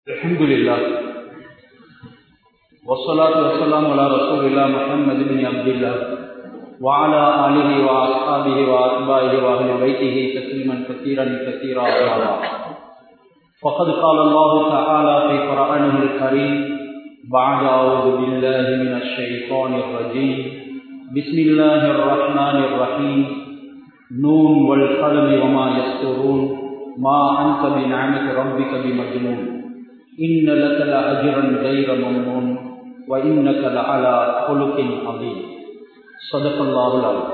الحمد لله والصلاة والسلام على رسول الله محمد بن عبد الله وعلى آله وأصحابه وأتباعه وأهل بيته تسليما كثيرا كثيرا أما فقد قال الله تعالى في قرآنه الكريم بعد أعوذ بالله من الشيطان الرجيم بسم الله الرحمن الرحيم نون والقلم وما يسطرون ما أنت بنعمة ربك بمجنون إن لك لأجرا غير ممنون وإنك لعلى خلق عظيم صدق الله العظيم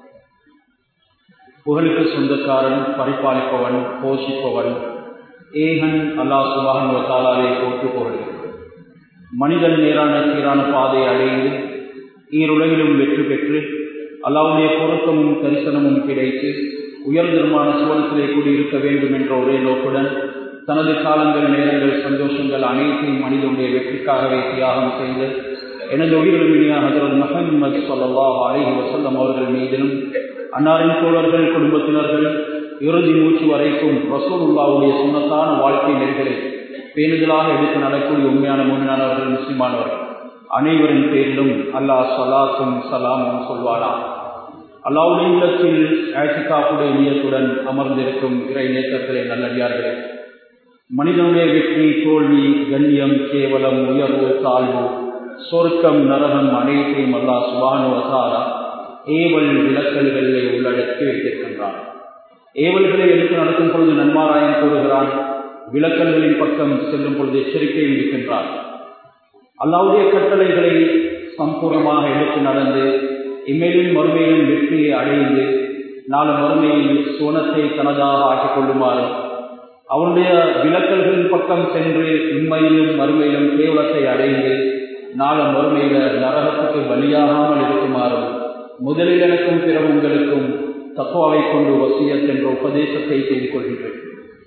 புகழுக்கு சொந்தக்காரன் பரிபாலிப்பவன் போஷிப்பவன் ஏகன் அல்லாஹ் சுபான் வத்தாலாவை போட்டு புகழ்கிறது மனிதன் நேரான சீரான பாதை அடைந்து ஈருலகிலும் வெற்றி பெற்று அல்லாவுடைய பொருத்தமும் தரிசனமும் கிடைத்து உயர்ந்தருமான சுவனத்திலே கூடியிருக்க வேண்டும் என்ற ஒரே நோக்குடன் தனது காலங்கள் நேரங்கள் சந்தோஷங்கள் அனைத்தையும் மனிதனுடைய வெற்றிக்காகவே தியாகம் செய்து எனது உயிரிழமினியா ஹசரத் மஹமது சொல்லா அலிஹி வசல்லம் அவர்கள் மீதிலும் அன்னாரின் தோழர்கள் குடும்பத்தினர்கள் இறுதி மூச்சு வரைக்கும் ரசூலுல்லாவுடைய சுண்ணத்தான வாழ்க்கை நெறிகளை பேணுதலாக எடுத்து நடக்கூடிய உண்மையான முன்னானவர்கள் முஸ்லிமானவர்கள் அனைவரின் பேரிலும் அல்லாஹ் சலாத்தும் சலாமும் சொல்வாரா அல்லாவுடைய இல்லத்தில் ஆட்சிக்காப்புடைய நியத்துடன் அமர்ந்திருக்கும் இறை நேற்றத்திலே நல்லடியார்களே மனிதனுடைய வெற்றி தோல்வி கண்ணியம் கேவலம் உயர்வு தாழ்வு சொர்க்கம் நரகம் அனைத்தையும் அல்லா சுபானு வசாரா ஏவல் விளக்கல்களிலே உள்ளடக்கி வைத்திருக்கின்றான் ஏவல்களை எடுத்து நடக்கும் பொழுது நன்மாராயம் கூறுகிறான் விளக்கல்களின் பக்கம் செல்லும் பொழுது எச்சரிக்கையும் இருக்கின்றான் அல்லாவுடைய கட்டளைகளை சம்பூர்ணமாக எடுத்து நடந்து இம்மையிலும் மறுமையிலும் வெற்றியை அடைந்து நாலு மறுமையில் சோனத்தை தனதாக ஆக்கிக் கொள்ளுமாறு அவருடைய விளக்கல்களின் பக்கம் சென்று இம்மையிலும் மறுமையிலும் கேவலத்தை அடைந்து நாள மறுமையில நரகத்துக்கு பலியாகாமல் இருக்குமாறும் முதலில் எனக்கும் பிற உங்களுக்கும் தத்துவாவை கொண்டு வசியத் என்ற உபதேசத்தை செய்து கொள்கின்றேன்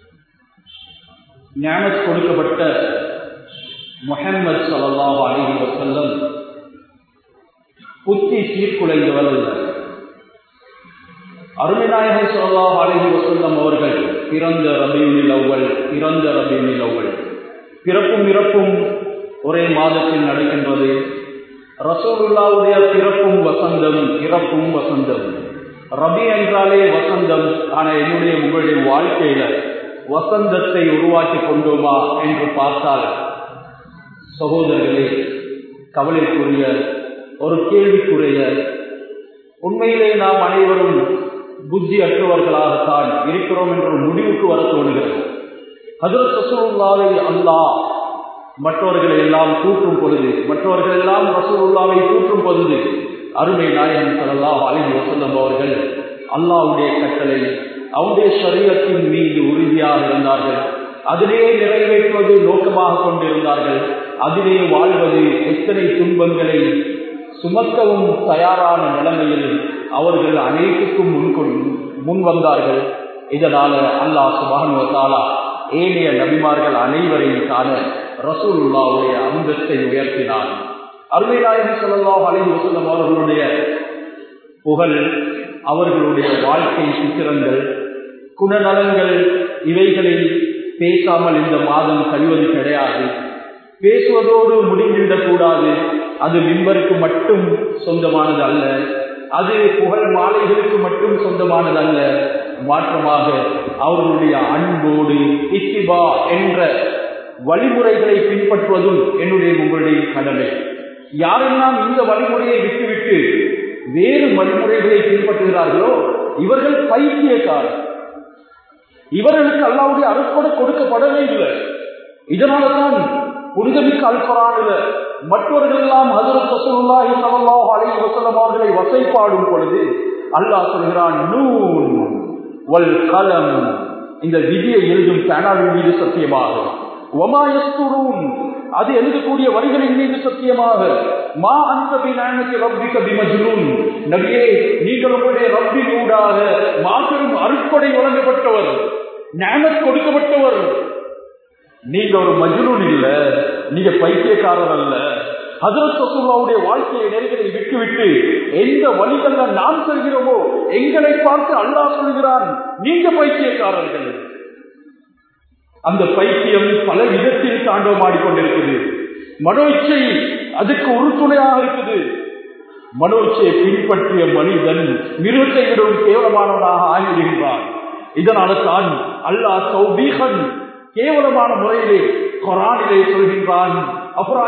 ஞானத் கொடுக்கப்பட்ட முஹம்மது சல்லாஹ் அலிஹி வசல்லம் புத்தி சீர்குலைந்தவர் அல்ல அருமைநாயகர் சல்லாஹ் அலிஹி வசல்லம் அவர்கள் பிறந்த ரபியுனில் அவ்வள் பிறந்த ரபியுனில் அவ்வள் பிறப்பும் இறப்பும் ஒரே மாதத்தில் நடக்கின்றது ரசோலுல்லாவுடைய பிறப்பும் வசந்தம் இறப்பும் வசந்தம் ரபி என்றாலே வசந்தம் ஆனா என்னுடைய உங்களுடைய வாழ்க்கையில வசந்தத்தை உருவாக்கி கொண்டோமா என்று பார்த்தால் சகோதரர்களே கவலைக்குரிய ஒரு கேள்விக்குரிய உண்மையிலே நாம் அனைவரும் புத்தி அற்றவர்களாகத்தான் இருக்கிறோம் என்ற முடிவுக்கு வர தோணுகிறது ஹசரத் ரசூல்லாவை அல்லாஹ் மற்றவர்களை எல்லாம் கூற்றும் பொழுது மற்றவர்கள் எல்லாம் ரசூலுல்லாவை கூற்றும் பொழுது அருமை நாயகன் சல்லாஹ் அலி வசல்லம் அவர்கள் அல்லாவுடைய கட்டளை அவருடைய சரீரத்தின் மீது உறுதியாக இருந்தார்கள் அதிலே நிறைவேற்றுவது நோக்கமாக கொண்டிருந்தார்கள் அதிலே வாழ்வது எத்தனை துன்பங்களை சுமக்கவும் தயாரான நிலைமையில் அவர்கள் அனைத்துக்கும் முன் முன் வந்தார்கள் இதனால அல்லாஹ் சுபானுவத்தாலா ஏனைய நபிமார்கள் அனைவரையும் காண ரசூலுல்லாவுடைய அந்தத்தை உயர்த்தினார் அருமைநாயகன் சொல்லலாம் அலி வசல்லம் அவர்களுடைய புகழ் அவர்களுடைய வாழ்க்கை சித்திரங்கள் குணநலங்கள் இவைகளை பேசாமல் இந்த மாதம் கழிவது கிடையாது பேசுவதோடு முடிந்துவிடக்கூடாது அது மின்பருக்கு மட்டும் சொந்தமானது அல்ல அது புகழ் மாலைகளுக்கு மட்டும் சொந்தமானது அல்ல மாற்றமாக அவர்களுடைய அன்போடு இத்திபா என்ற வழிமுறைகளை பின்பற்றுவதும் என்னுடைய உங்களுடைய கடமை யாரெல்லாம் இந்த வழிமுறையை விட்டுவிட்டு வேறு வழிமுறைகளை பின்பற்றுகிறார்களோ இவர்கள் பைத்தியக்காரர் இவர்களுக்கு அல்லாவுடைய அருட்கொடை கொடுக்கப்படவே இல்லை இதனால்தான் புனிதமிக்க அல்பரானில மற்றவர்கள் எல்லாம் ஹசரத் ரசூலுல்லாஹி ஸல்லல்லாஹு அலைஹி வஸல்லம் அவர்களை வசைப்பாடும் பொழுது அல்லாஹ் சொல்கிறான் நூன் வல் கலம் இந்த விதியை எழுதும் பேனாவின் மீது சத்தியமாக ஒமா யஸ்துரூன் அது எழுதக்கூடிய வரிகளின் மீது சத்தியமாக மா அந்த பினானத்தி ரப்பிக பிமஜ்னூன் நபியே நீங்கள் உங்களுடைய ரப்பின் ஊடாக மாபெரும் அருட்கொடை வழங்கப்பட்டவர் ஞானத் கொடுக்கப்பட்டவர் நீங்க ஒரு மஜ்னூன் இல்ல நீங்க பைத்தியக்காரர் அல்ல ஹசரத் ரசூல்லாவுடைய வாழ்க்கையை நெருக்கடி விட்டுவிட்டு எந்த வழிகள்ல நாம் செல்கிறோமோ எங்களை பார்த்து அல்லாஹ் சொல்கிறான் நீங்க பைத்தியக்காரர்கள் அந்த பைத்தியம் பல விதத்தில் தாண்டவமாடிக்கொண்டிருக்குது மனோ இச்சை அதுக்கு உறுதுணையாக இருக்குது மனோ இச்சையை பின்பற்றிய மனிதன் மிருகத்தை விடவும் கேவலமானவனாக ஆகிவிடுகின்றான் இதனால தான் அல்லாஹ் சௌபீகன் கேவலமான முறையிலே கொரானிலே சொல்கின்றான் அப்புறம்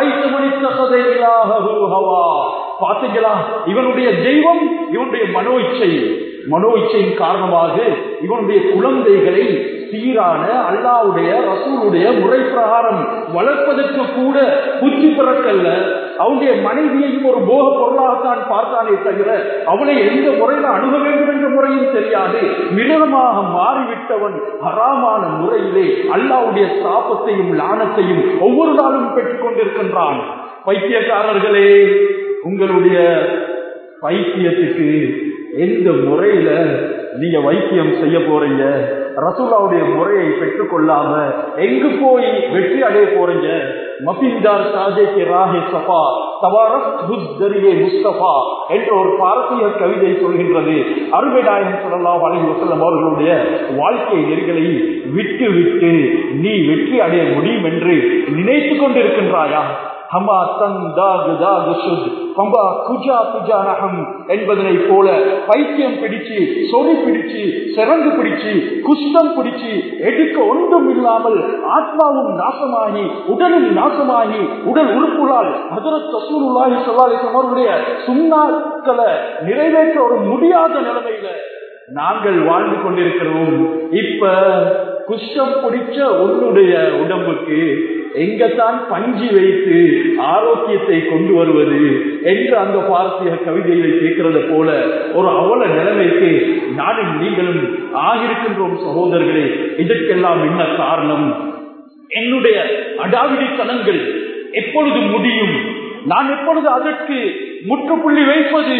பாத்தீங்களா இவனுடைய தெய்வம் இவனுடைய மனோ இச்சை மனோ இச்சையின் காரணமாக இவனுடைய குழந்தைகளை சீரான அல்லாவுடைய ரசூலுடைய முறை பிரகாரம் வளர்ப்பதற்கு கூட புத்தி பிறக்கல்ல அவனுடைய மனைவியையும் ஒரு போக பொருளாகத்தான் பார்த்தானே தவிர அவளை எந்த முறையில் அணுக வேண்டும் என்ற முறையும் தெரியாது மிருகமாக மாறிவிட்டவன் ஹராமான முறையிலே அல்லாவுடைய சாபத்தையும் லானத்தையும் ஒவ்வொரு நாளும் பெற்றுக் கொண்டிருக்கின்றான் பைத்தியக்காரர்களே உங்களுடைய பைத்தியத்துக்கு எந்த முறையில நீங்க வைத்தியம் செய்ய போறீங்க ரசூலாவுடைய முறையை பெற்றுக்கொள்ளாம எங்கு போய் வெற்றி அடைய போறீங்க மபிந்தார் சாஜேக்கு ராஹே சபா தவாரத் புத்தரியே முஸ்தபா என்ற ஒரு பாரசீக கவிதை சொல்கின்றது அருமைநாயகம் சொல்லலாம் அலி வசல்லம் அவர்களுடைய வாழ்க்கை நெறிகளை விட்டு விட்டு நீ வெற்றி அடைய முடியும் என்று நினைத்து கொண்டிருக்கின்றாயா ஹமா தன் தாகு தாகு சுத் பம்பா குஜா குஜா நகம் என்பதனை போல பைத்தியம் பிடிச்சு சொறி பிடிச்சு சிறங்கு பிடிச்சு குஷ்டம் பிடிச்சு எடுக்க ஒன்றும் இல்லாமல் ஆத்மாவும் நாசமாகி உடலும் நாசமாகி உடல் உறுப்புகளால் ஹதரத் ரசூலுல்லாஹி ஸல்லல்லாஹு அவருடைய சுண்ணாக்களை நிறைவேற்ற ஒரு முடியாத நிலைமையில நாங்கள் வாழ்ந்து கொண்டிருக்கிறோம் இப்ப குஷ்டம் பிடிச்ச உன்னுடைய உடம்புக்கு எங்கத்தான் பஞ்சி வைத்து ஆரோக்கியத்தை கொண்டு வருவது என்று அந்த பாரதிய கவிதைகளை கேட்கிறது போல ஒரு அவல நிலைமைக்கு நானும் நீங்களும் ஆகியிருக்கின்றோம் சகோதரர்களே இதற்கெல்லாம் என்ன காரணம் என்னுடைய அடாவிடித்தனங்கள் எப்பொழுது முடியும் நான் எப்பொழுது அதற்கு முற்றுப்புள்ளி வைப்பது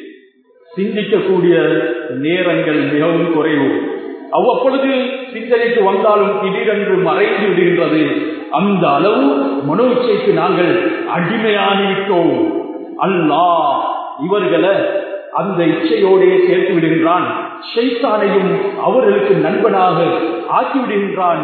சிந்திக்கக்கூடிய நேரங்கள் மிகவும் குறைவு அவ்வப்பொழுது சிந்தனைக்கு வந்தாலும் திடீரென்று மறைந்து விடுகின்றது அந்த அளவு மனோ இச்சைக்கு நாங்கள் அடிமையாகிவிட்டோம் அல்லாஹ் இவர்களை அந்த இச்சையோடே சேர்த்து விடுகின்றான் ஷைத்தானையும் அவர்களுக்கு நண்பனாக ஆக்கி விடுகின்றான்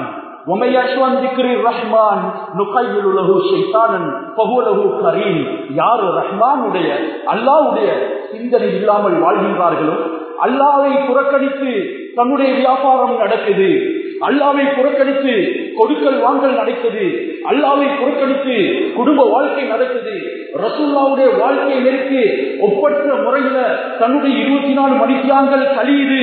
ரஹ்மானுடைய அல்லாவுடைய சிந்தனை இல்லாமல் வாழ்கின்றார்களோ அல்லாவை புறக்கணித்து தன்னுடைய வியாபாரம் நடக்குது அல்லாவை புறக்கணித்து கொடுக்கல் வாங்கல் நடக்குது அல்லாவை புறக்கணித்து குடும்ப வாழ்க்கை நடக்குது ரசூல்லாவுடைய வாழ்க்கை நெருக்கு ஒப்பற்ற முறையில தன்னுடைய இருபத்தி நாலு மணித்தியாங்கள் கழியுது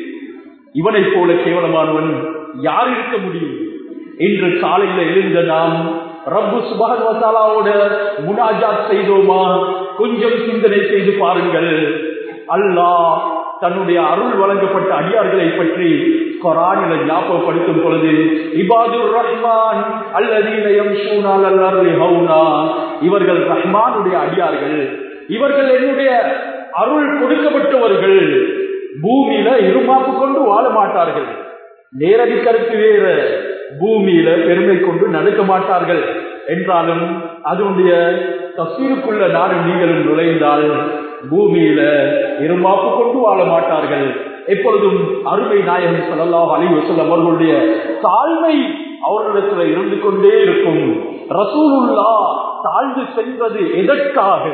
இவனை போல கேவலமானவன் யார் இருக்க முடியும் இன்று காலையில எழுந்த நாம் ரப்பு சுபானுவத்தாலாவோட முனாஜாத் செய்தோமா கொஞ்சம் சிந்தனை செய்து பாருங்கள் அல்லாஹ் தன்னுடைய அருள் வழங்கப்பட்ட அடியார்களை பற்றி கொரானில ஞாபகப்படுத்தும் பொழுது இபாதுர் ரஹ்மான் அல்லதீனயம் ஷூனால் அல்லா இவர்கள் ரஹ்மானுடைய அடியார்கள் இவர்கள் என்னுடைய அருள் கொடுக்கப்பட்டவர்கள் பூமியில இருமாப்பு கொண்டு வாழ மாட்டார்கள் நேரடி கருத்து வேற பூமியில பெருமை கொண்டு நடக்க மாட்டார்கள் என்றாலும் அதனுடைய தசீருக்குள்ள நானும் நீங்களும் நுழைந்தால் பூமியில இருமாப்பு கொண்டு வாழ மாட்டார்கள் எப்பொழுதும் அருமை நாயகன் சொல்லலாம் அழிவு சொல்ல அவர்களுடைய தாழ்மை அவர்களிடத்துல இருந்து கொண்டே இருக்கும் ரசூலுல்லா தாழ்ந்து சென்றது எதற்காக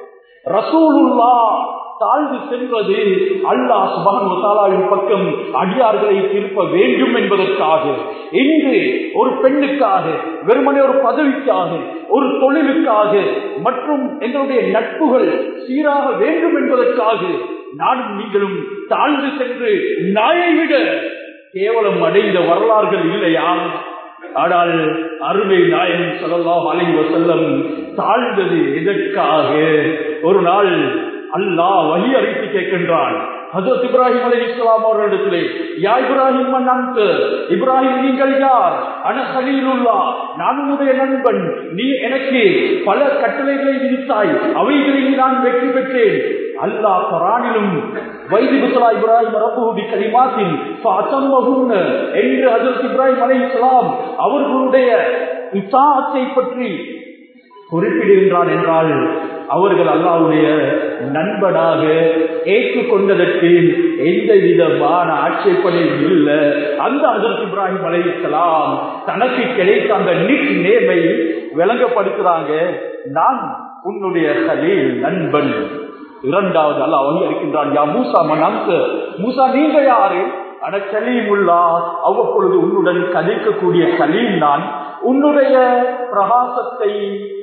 ரசூலுல்லா தாழ்ந்து சென்றது அல்லாஹ் சுபான் பக்கம் அடியார்களை திருப்ப வேண்டும் என்பதற்காக இன்று ஒரு பெண்ணுக்காக வெறுமனே ஒரு பதவிக்காக ஒரு தொழிலுக்காக மற்றும் எங்களுடைய நட்புகள் சீராக வேண்டும் என்பதற்காக நானும் நீங்களும் தாழ்ந்து சென்று நாயை விட கேவலம் அடைந்த வரலாறுகள் இல்லையா ஆனால் அருமை நாயகன் சொல்லலாம் அலைவ செல்லம் தாழ்ந்தது எதற்காக ஒரு நாள் அல்லாஹ் வழி அறித்து கேட்கின்றான் ஹசரத் இப்ராஹிம் அலி இஸ்லாம் அவர்களிடத்திலே யா இப்ராஹிம் அந்த இப்ராஹிம் நீங்கள் யார் அன சலீலுல்லா நான் உன்னுடைய நண்பன் நீ எனக்கு பல கட்டளைகளை விதித்தாய் அவைகளில் நான் வெற்றி பெற்றேன் அல்லாஹ் குரானிலும் வைதி புத்தலா இப்ராஹிம் ரப்புஹுபி கலிமாத்தின் ஃபஅத்தம்மஹுன்ன என்று ஹஜரத் இப்ராஹிம் அலைஹிஸ்ஸலாம் அவர்களுடைய இத்தாத்தை பற்றி குறிப்பிடுகின்றான் என்றால் அவர்கள் அல்லாவுடைய நண்பனாக ஏற்றுக்கொண்டதற்கு எந்த விதமான ஆட்சேபனையும் இல்லை அந்த ஹசரத் இப்ராஹிம் அலைஹிஸ்ஸலாம் தனக்கு கிடைத்த அந்த நிக் நேமை விளங்கப்படுத்துறாங்க நான் உன்னுடைய கலீல் நண்பன் இரண்டாவது அல்லாஹ் வழி இருக்கின்றான் யா மூசா மனாங்க மூசா நீங்க யாரு அட கலீமுல்லா அவ்வப்பொழுது உன்னுடன் கதைக்கக்கூடிய கலீம் நான் உன்னுடைய பிரகாசத்தை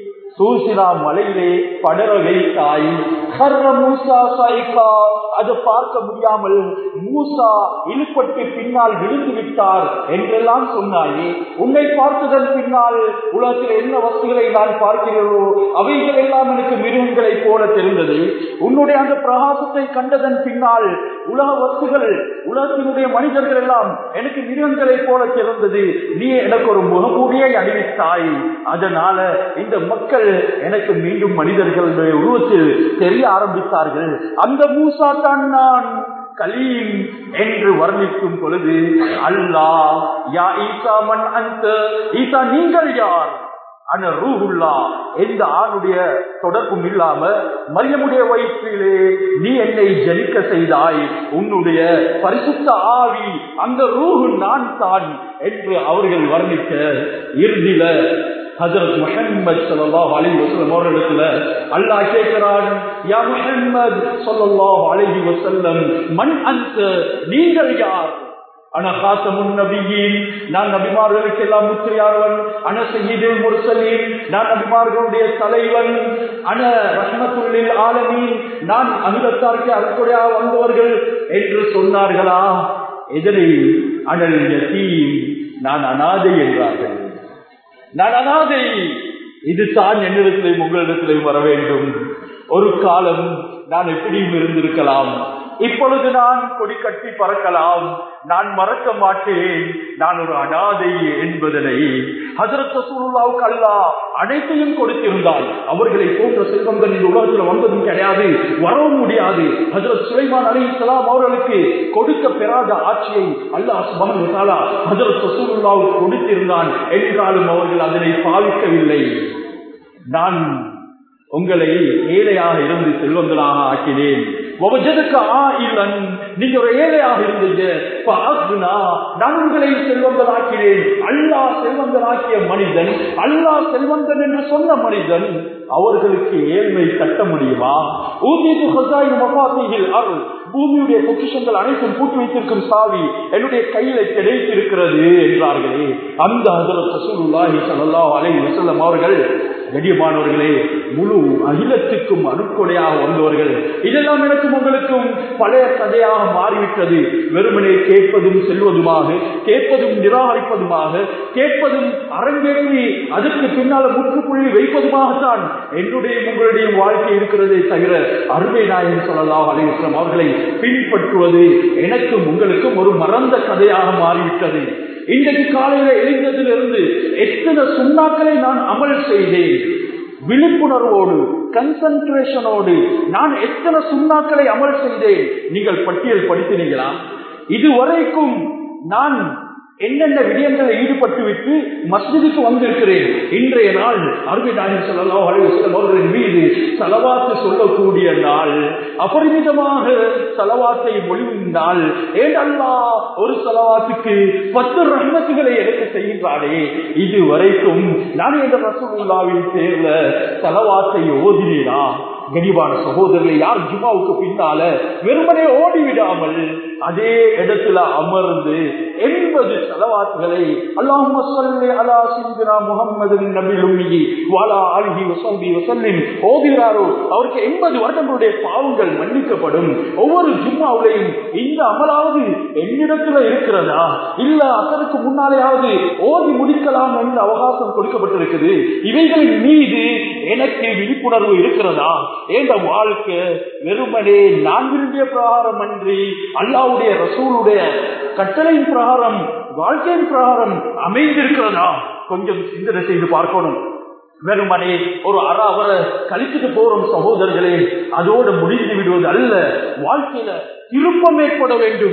சூசினா மலையிலே படர வைத்தாய் கர்ர மூசா சாய்கா அது பார்க்க முடியாமல் மூசா இழுப்பட்டு பின்னால் விழுந்து விட்டார் என்றெல்லாம் சொன்னாயே உன்னை பார்த்ததன் பின்னால் உலகத்தில் என்ன வஸ்துகளை நான் பார்க்கிறேனோ அவைகள் எல்லாம் எனக்கு மிருகங்களை போல தெரிந்தது உன்னுடைய அந்த பிரகாசத்தை கண்டதன் பின்னால் உலக வஸ்துகள் உலகத்தினுடைய மனிதர்கள் எல்லாம் எனக்கு மிருகங்களை போல தெரிந்தது நீ எனக்கு ஒரு முகமூடியை அணிவித்தாய் அதனால இந்த மக்கள் எனக்கு மீண்டும் மனிதர்களுடைய உருவத்தில் தெரிய ஆரம்பித்தார்கள் அந்த மூசா தான் நான் கலீம் என்று வர்ணிக்கும் பொழுது அல்லாஹ் யா ஈசா மன் அந்த ஈசா நீங்கள் யார் அன ரூஹுல்லா எந்த ஆணுடைய தொடர்பும் இல்லாம மரியமுடைய வயிற்றிலே நீ என்னை ஜனிக்க செய்தாய் உன்னுடைய பரிசுத்த ஆவி அந்த ரூஹு நான் தான் என்று அவர்கள் வர்ணிக்க இறுதியில ஹசரத் முஹம்மது ஸல்லல்லாஹு அலைஹி வஸல்லம் அவர்களிடத்துல அல்லாஹ் கேட்கிறான் யா முஹம்மது ஸல்லல்லாஹு அலைஹி வஸல்லம் மன் அன்த நீங்கள் யார் அன காத்தமுன் நபியின் நான் நபிமார்களுக்கு எல்லாம் முத்திரையானவன் அன செய்யுதில் முரசலின் நான் நபிமார்களுடைய தலைவன் அன ரஹ்மத்துள்ளில் ஆலமீன் நான் அமிர்தத்தாருக்கு அருக்குடையாக வந்தவர்கள் என்று சொன்னார்களா எதனை அனல் யதீம் நான் அனாதை என்றார்கள் நான் அனாதை இது தான் என்னிடத்திலையும் உங்களிடத்திலையும் வர வேண்டும் ஒரு காலம் நான் எப்படியும் இருந்திருக்கலாம் இப்பொழுது நான் கொடி கட்டி பறக்கலாம் நான் மறக்க மாட்டேன் நான் ஒரு அனாதை என்பதனை ஹசரத் ரசூலுல்லாவுக்கு அல்லாஹ் அனைத்தையும் கொடுத்திருந்தால் அவர்களை போன்ற செல்வங்கள் இந்த உலகத்தில் வந்ததும் கிடையாது வரவும் முடியாது ஹசரத் சுலைமான் அலி இஸ்லாம் அவர்களுக்கு கொடுக்க பெறாத ஆட்சியை அல்லாஹ் சுபஹானஹு வ தஆலா ஹசரத் ரசூலுல்லாவுக்கு கொடுத்திருந்தான் என்றாலும் அவர்கள் அதனை பாவிக்கவில்லை நான் உங்களை ஏழையாக இருந்து செல்வங்களாக ஆக்கினேன் நீங்க ஒரு ஏழையாக இருந்தீங்க நான் உங்களை செல்வந்தனாக்கினேன் அல்லா செல்வந்தனாக்கிய மனிதன் அல்லா செல்வந்தன் என்று சொன்ன மனிதன் அவர்களுக்கு ஏழ்மை கட்ட முடியுமா அருள் பூமியுடைய பொக்கிஷங்கள் அனைத்தும் பூட்டி வைத்திருக்கும் சாவி என்னுடைய கையில கிடைத்திருக்கிறது என்றார்களே அந்த ஹசரத் ரசூலுல்லாஹி ஸல்லல்லாஹு அலைஹி வஸல்லம் அவர்கள் கடியமானவர்களே முழு அகிலத்துக்கும் அனுக்கொடையாக வந்தவர்கள் இதெல்லாம் எனக்கும் உங்களுக்கும் பழைய கதையாக மாறிவிட்டது வெறுமனே கேட்பதும் செல்வதுமாக கேட்பதும் நிராகரிப்பதுமாக கேட்பதும் அரங்கேறி அதற்கு பின்னால் முற்றுப்புள்ளி வைப்பதுமாகத்தான் என்னுடைய உங்களுடைய வாழ்க்கை இருக்கிறதே தவிர அருமை நாயகம் சொல்லலாம் அலைவசம் அவர்களை பின்பற்றுவது எனக்கும் உங்களுக்கும் ஒரு மறந்த கதையாக மாறிவிட்டது இன்றைக்கு காலையில எழுந்ததிலிருந்து எத்தனை சுண்ணாக்களை நான் அமல் செய்தேன் விழிப்புணர்வோடு கன்சன்ட்ரேஷனோடு நான் எத்தனை சுண்ணாக்களை அமல் செய்தேன் நீங்கள் பட்டியல் படித்தினீங்களா இதுவரைக்கும் நான் என்னென்ன விடயங்களை ஈடுபட்டு விட்டு மஸ்ஜிதுக்கு வந்திருக்கிறேன் இன்றைய நாள் அருமை நாயகம் சொல்லலாம் அவர்களின் மீது செலவாத்து சொல்லக்கூடிய நாள் அபரிமிதமாக செலவாத்தை மொழிந்தால் ஏண்டல்லா ஒரு செலவாத்துக்கு பத்து ரஹ்மத்துகளை எனக்கு செய்கின்றானே இது வரைக்கும் நான் என்ற ரசூல்லாவின் பேர்ல செலவாத்தை ஓதினேனா கனிவான சகோதரர்களை யார் ஜுமாவுக்கு பின்னால வெறுமனே ஓடிவிடாமல் அதே இடத்துல அமர்ந்து எண்பது செலவாத்துகளை அல்லாஹ் அலா சிந்தினா முகமது நபிலுமி வாலா அலிஹி வசம்பி வசல்லின் ஓதுகிறாரோ அவருக்கு எண்பது வருடங்களுடைய பாவங்கள் மன்னிக்கப்படும் ஒவ்வொரு ஜும்மாவுலையும் இந்த அமலாவது என்னிடத்துல இருக்கிறதா இல்ல அதற்கு முன்னாலேயாவது ஓதி முடிக்கலாம் என்று அவகாசம் கொடுக்கப்பட்டிருக்குது இவைகளின் மீது எனக்கு விழிப்புணர்வு இருக்கிறதா என்ற வாழ்க்கை வெறுமனே நான் விரும்பிய பிரகாரம் அன்றி அல்லாவுடைய ரசூலுடைய கட்டளையின் பிரகாரம் வாழ்க்கையின் பிரகாரம் அமைந்திருக்கிறதா கொஞ்சம் சிந்தனை செய்து பார்க்கணும் வெறுமனே ஒரு அற அவரை கழிச்சுட்டு போறோம் சகோதரர்களே அதோடு முடிந்து விடுவது அல்ல வாழ்க்கையில திருப்பம் ஏற்பட வேண்டும்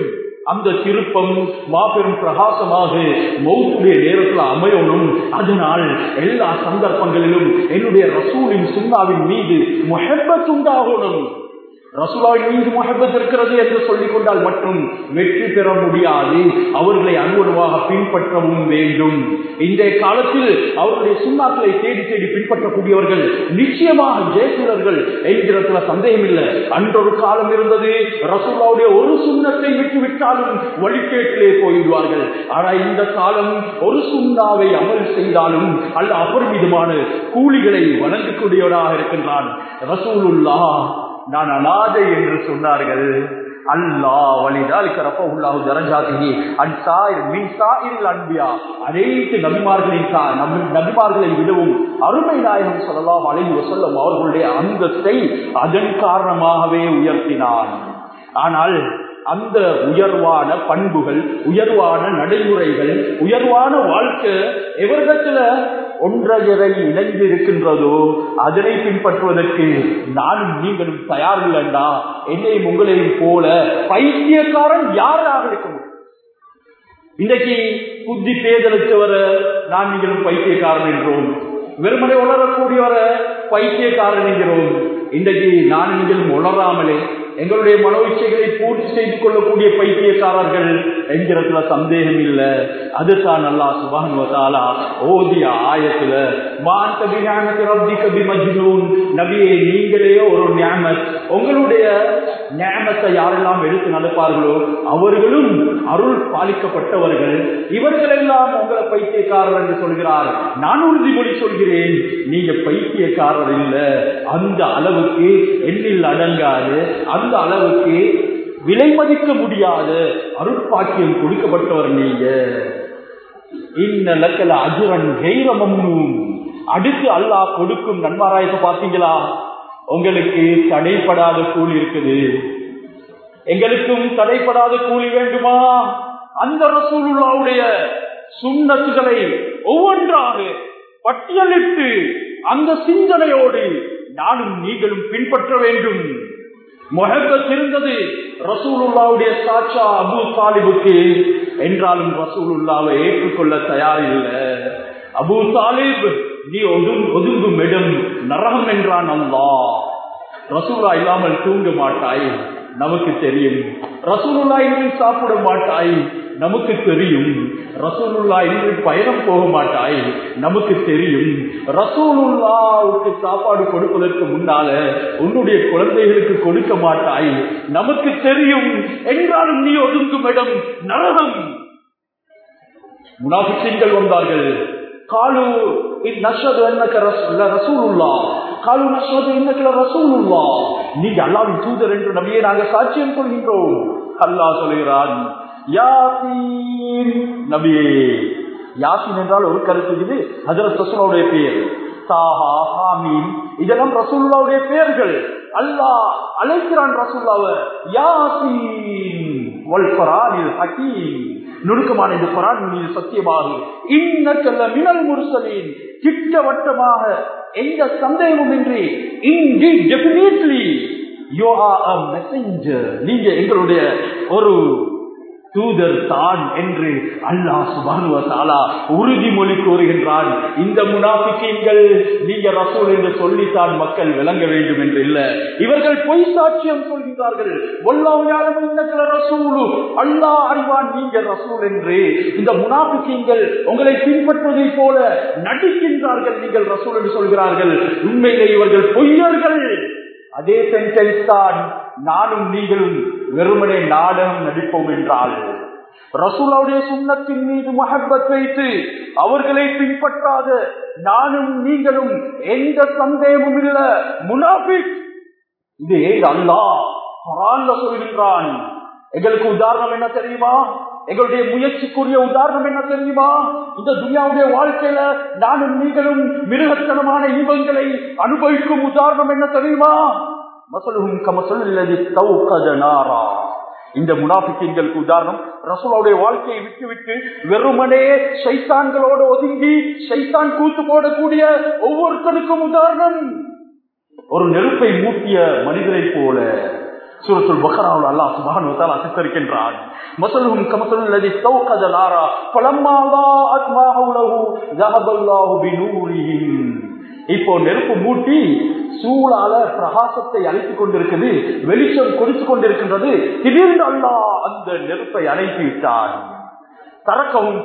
அந்த திருப்பம் மாபெரும் பிரகாசமாக மௌத்துடைய நேரத்தில் அமையணும் அதனால் எல்லா சந்தர்ப்பங்களிலும் என்னுடைய ரசூலின் சுண்ணாவின் மீது முஹப்பத் உண்டாகணும் ரசூலாவின் மீது முகப்பத் இருக்கிறது என்று சொல்லிக் கொண்டால் மட்டும் வெற்றி பெற முடியாது அவர்களை அனுபவமாக பின்பற்றவும் வேண்டும் இன்றைய காலத்தில் அவர்களுடைய சுண்ணாக்களை தேடி தேடி பின்பற்றக்கூடியவர்கள் நிச்சயமாக ஜெயசீலர்கள் என்கிறதுல சந்தேகம் இல்லை அன்றொரு காலம் இருந்தது ரசூலாவுடைய ஒரு சுண்ணத்தை விட்டு விட்டாலும் வழிகேட்டிலே போயிடுவார்கள் ஆனால் இந்த காலம் ஒரு சுண்ணாவை அமல் செய்தாலும் அல்ல அபரிமிதமான கூலிகளை வழங்கக்கூடியவராக இருக்கின்றான் ரசூலுல்லா நான் அனாதை என்று சொன்னார்கள் அல்லாஹ் வலிதாலிக்க ரஃபஹுல்லாஹு தரஜாத்திஹி அன் சாயிர் மின் சாயிரில் அன்பியா அனைத்து நபிமார்களின் சா நபி நபிமார்களை விடவும் அருமை நாயகம் ஸல்லல்லாஹு அலைஹி வஸல்லம் அவர்களுடைய அந்தஸ்தை அதன் காரணமாகவே உயர்த்தினான் ஆனால் அந்த உயர்வான பண்புகள் உயர்வான நடைமுறைகள் உயர்வான வாழ்க்கை எவரிடத்துல ஒன்றையரை இணைந்து இருக்கின்றதோ அதனை பின்பற்றுவதற்கு நானும் நீங்களும் தயாரில்லைண்டா என்னையும் உங்களையும் போல பைத்தியக்காரன் யாராக இருக்க முடியும் இன்றைக்கு புத்தி பேதலிச்சவர நான் நீங்களும் பைத்தியக்காரன் என்றோம் வெறுமனை உணரக்கூடியவர பைத்தியக்காரன் என்கிறோம் இன்றைக்கு நான் நீங்களும் உணராமலே எங்களுடைய மனோ இச்சைகளை பூர்த்தி செய்து கொள்ளக்கூடிய பைத்தியக்காரர்கள் என்கிறதுல சந்தேகம் இல்லை அதுதான் அல்லா சுபான் வதாலா ஓதிய ஆயத்துல மான் கபி ஞானத்து ரப்தி கபி மஜ்னூன் நபியே நீங்களே ஒரு ஞாமத் உங்களுடைய ஞானத்தை யாரெல்லாம் எடுத்து நடப்பார்களோ அவர்களும் அருள் பாலிக்கப்பட்டவர்கள் இவர்கள் எல்லாம் உங்களை பைத்தியக்காரர் என்று சொல்கிறார் நான் உறுதிமொழி சொல்கிறேன் நீங்க பைத்தியக்காரர் இல்லை அந்த அளவுக்கு எண்ணில் அடங்காது அந்த அளவுக்கு விலை மதிக்க முடியாத அருட்பாக்கியம் கொடுக்கப்பட்டவர் நீங்க இன்ன லக்கல அஜுரன் கைரமம்னும் அடுத்து அல்லாஹ் கொடுக்கும் நன்மாராயத்தை பார்த்தீங்களா உங்களுக்கு தடைப்படாத கூலி இருக்குது எங்களுக்கும் தடைப்படாத கூலி வேண்டுமா அந்த ரசூலுல்லாவுடைய சுண்ணத்துகளை ஒவ்வொன்றாக பட்டியலிட்டு அந்த சிந்தனையோடு நானும் நீங்களும் பின்பற்ற வேண்டும் முகப்பத் இருந்தது ரசூலுல்லாவுடைய சாட்சா அபு தாலிபுக்கு என்றாலும் ரசூலுல்லாவை ஏற்றுக்கொள்ள தயாரில்லை அபு தாலிப் நீ ஒதுங் ஒதுங்கும் இடம் நரகம் என்றான் அல்லா ரசூலா இல்லாமல் தூங்க மாட்டாய் நமக்கு தெரியும் ரசூலுல்லா இன்றி சாப்பிட மாட்டாய் நமக்கு தெரியும் ரசூலுல்லா இன்றி பயணம் போக மாட்டாய் நமக்கு தெரியும் ரசூலுல்லாவுக்கு சாப்பாடு கொடுப்பதற்கு முன்னால உன்னுடைய குழந்தைகளுக்கு கொடுக்க மாட்டாய் நமக்கு தெரியும் என்றாலும் நீ ஒதுங்கும் இடம் நரகம் முனாபிச்சீன்கள் வந்தார்கள் காலு நஷது என்னக்க ரசூலுல்லா காலு நஷது என்னக்கல ரசூலுல்லா நீங்க அல்லாவின் தூதர் என்று நபியே நாங்கள் சாட்சியம் சொல்கின்றோம் அல்லாஹ் சொல்கிறான் யாசீன் நபியே யாசின் என்றால் ஒரு கருத்து இது ஹஜரத் ரசூலுடைய பெயர் தாஹா ஹாமீன் இதெல்லாம் ரசூலுல்லாவுடைய பெயர்கள் அல்லாஹ் அழைக்கிறான் ரசூல்லாவ யாசீன் வல் குரானில் ஹகீம் நுணுக்கமான இந்த குரான் மீது சத்தியமாக இன்னக்கல்ல மினல் முர்சலின் திட்டவட்டமாக எந்த சந்தேகமும் இன்றி இன்றி definitely you are a messenger நீங்க எங்களுடைய ஒரு தூதர் தான் என்று அல்லாஹ் சுபானுவ தாலா உறுதிமொழி கூறுகின்றான் இந்த முனாபிக்கீன்கள் நீங்க ரசூல் என்று சொல்லித்தான் மக்கள் விளங்க வேண்டும் என்று இல்ல இவர்கள் பொய் சாட்சியம் சொல்கிறார்கள் ரசூலு அல்லாஹ் அறிவான் நீங்க ரசூல் என்று இந்த முனாபிக்கீன்கள் உங்களை பின்பற்றுவதை போல நடிக்கின்றார்கள் நீங்கள் ரசூல் என்று சொல்கிறார்கள் உண்மையிலே இவர்கள் பொய்யர்கள் அதே சென்டென்ஸ் தான் நானும் நீங்களும் வெறுமனே நாடகம் நடிப்போம் என்றால் ரசூலாவுடைய சுண்ணத்தின் மீது மகப்பத் வைத்து அவர்களை பின்பற்றாத நானும் நீங்களும் எந்த சந்தேகமும் இல்ல முனாபிக் இது அல்லா குரான்ல சொல்கின்றான் எங்களுக்கு உதாரணம் என்ன தெரியுமா எங்களுடைய முயற்சிக்குரிய உதாரணம் என்ன தெரியுமா இந்த துனியாவுடைய வாழ்க்கையில நானும் நீங்களும் மிருகத்தனமான இன்பங்களை அனுபவிக்கும் உதாரணம் என்ன தெரியுமா மசலுகும் கமசல்லதி தௌகதனாரா இந்த முனாபிக்கீன்களுக்கு உதாரணம் ரசூலாவுடைய வாழ்க்கையை விட்டு விட்டு வெறுமனே சைத்தான்களோடு ஒதுங்கி சைத்தான் கூத்து போடக்கூடிய ஒவ்வொருத்தனுக்கும் உதாரணம் ஒரு நெருப்பை மூட்டிய மனிதரை போல சூரத்துல் பக்ராவில் அல்லாஹ் சுப்ஹானஹு வ தஆலா சித்தரிக்கின்றான் மஸலுஹும் கமஸலுல் லதி தௌகத நாரா ஃபலம்மா ضاءت ما حوله ذهب الله بنورهم இப்போ நெருப்பு மூட்டி சூழால பிரகாசத்தை அழைத்துக் கொண்டிருக்குது வெளிச்சம் கொடுத்து கொண்டிருக்கின்றது திடீர்னு அல்லாஹ் அந்த நெருப்பை அணைத்து விட்டான் தரக்கவும்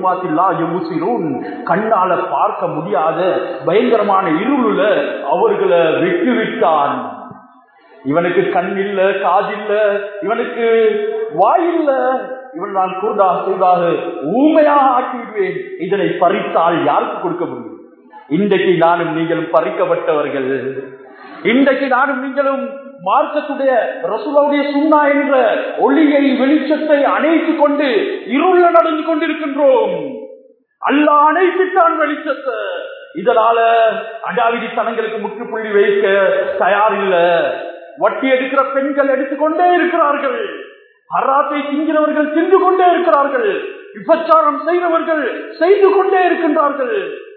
கண்ணால பார்க்க முடியாத பயங்கரமான இருளுல அவர்களை விட்டு விட்டான் இவனுக்கு கண் இல்ல காதில்ல இவனுக்கு வாயில்ல இவன் நான் கூர்தாக செய்தாக ஊமையாக ஆக்கிவிடுவேன் இதனை பறித்தால் யாருக்கு கொடுக்க முடியும் இன்றைக்கு நானும் நீங்களும் பறிக்கப்பட்டவர்கள் இன்றைக்கு நானும் நீங்களும் மார்க்கத்துடைய ரசூலாவுடைய சுண்ணா என்ற ஒளியை வெளிச்சத்தை அணைத்துக் கொண்டு இருள நடந்து கொண்டிருக்கின்றோம் அல்லா அணைத்துட்டான் வெளிச்சத்தை இதனால அடாவிடி தனங்களுக்கு முற்றுப்புள்ளி வைக்க தயாரில்ல வட்டி எடுக்கிற பெண்கள் எடுத்துக்கொண்டே இருக்கிறார்கள் அராத்தை திங்கிறவர்கள் தின்று கொண்டே இருக்கிறார்கள் விபச்சாரம் செய்தவர்கள் செய்து கொண்டே இருக்கின்றார்கள்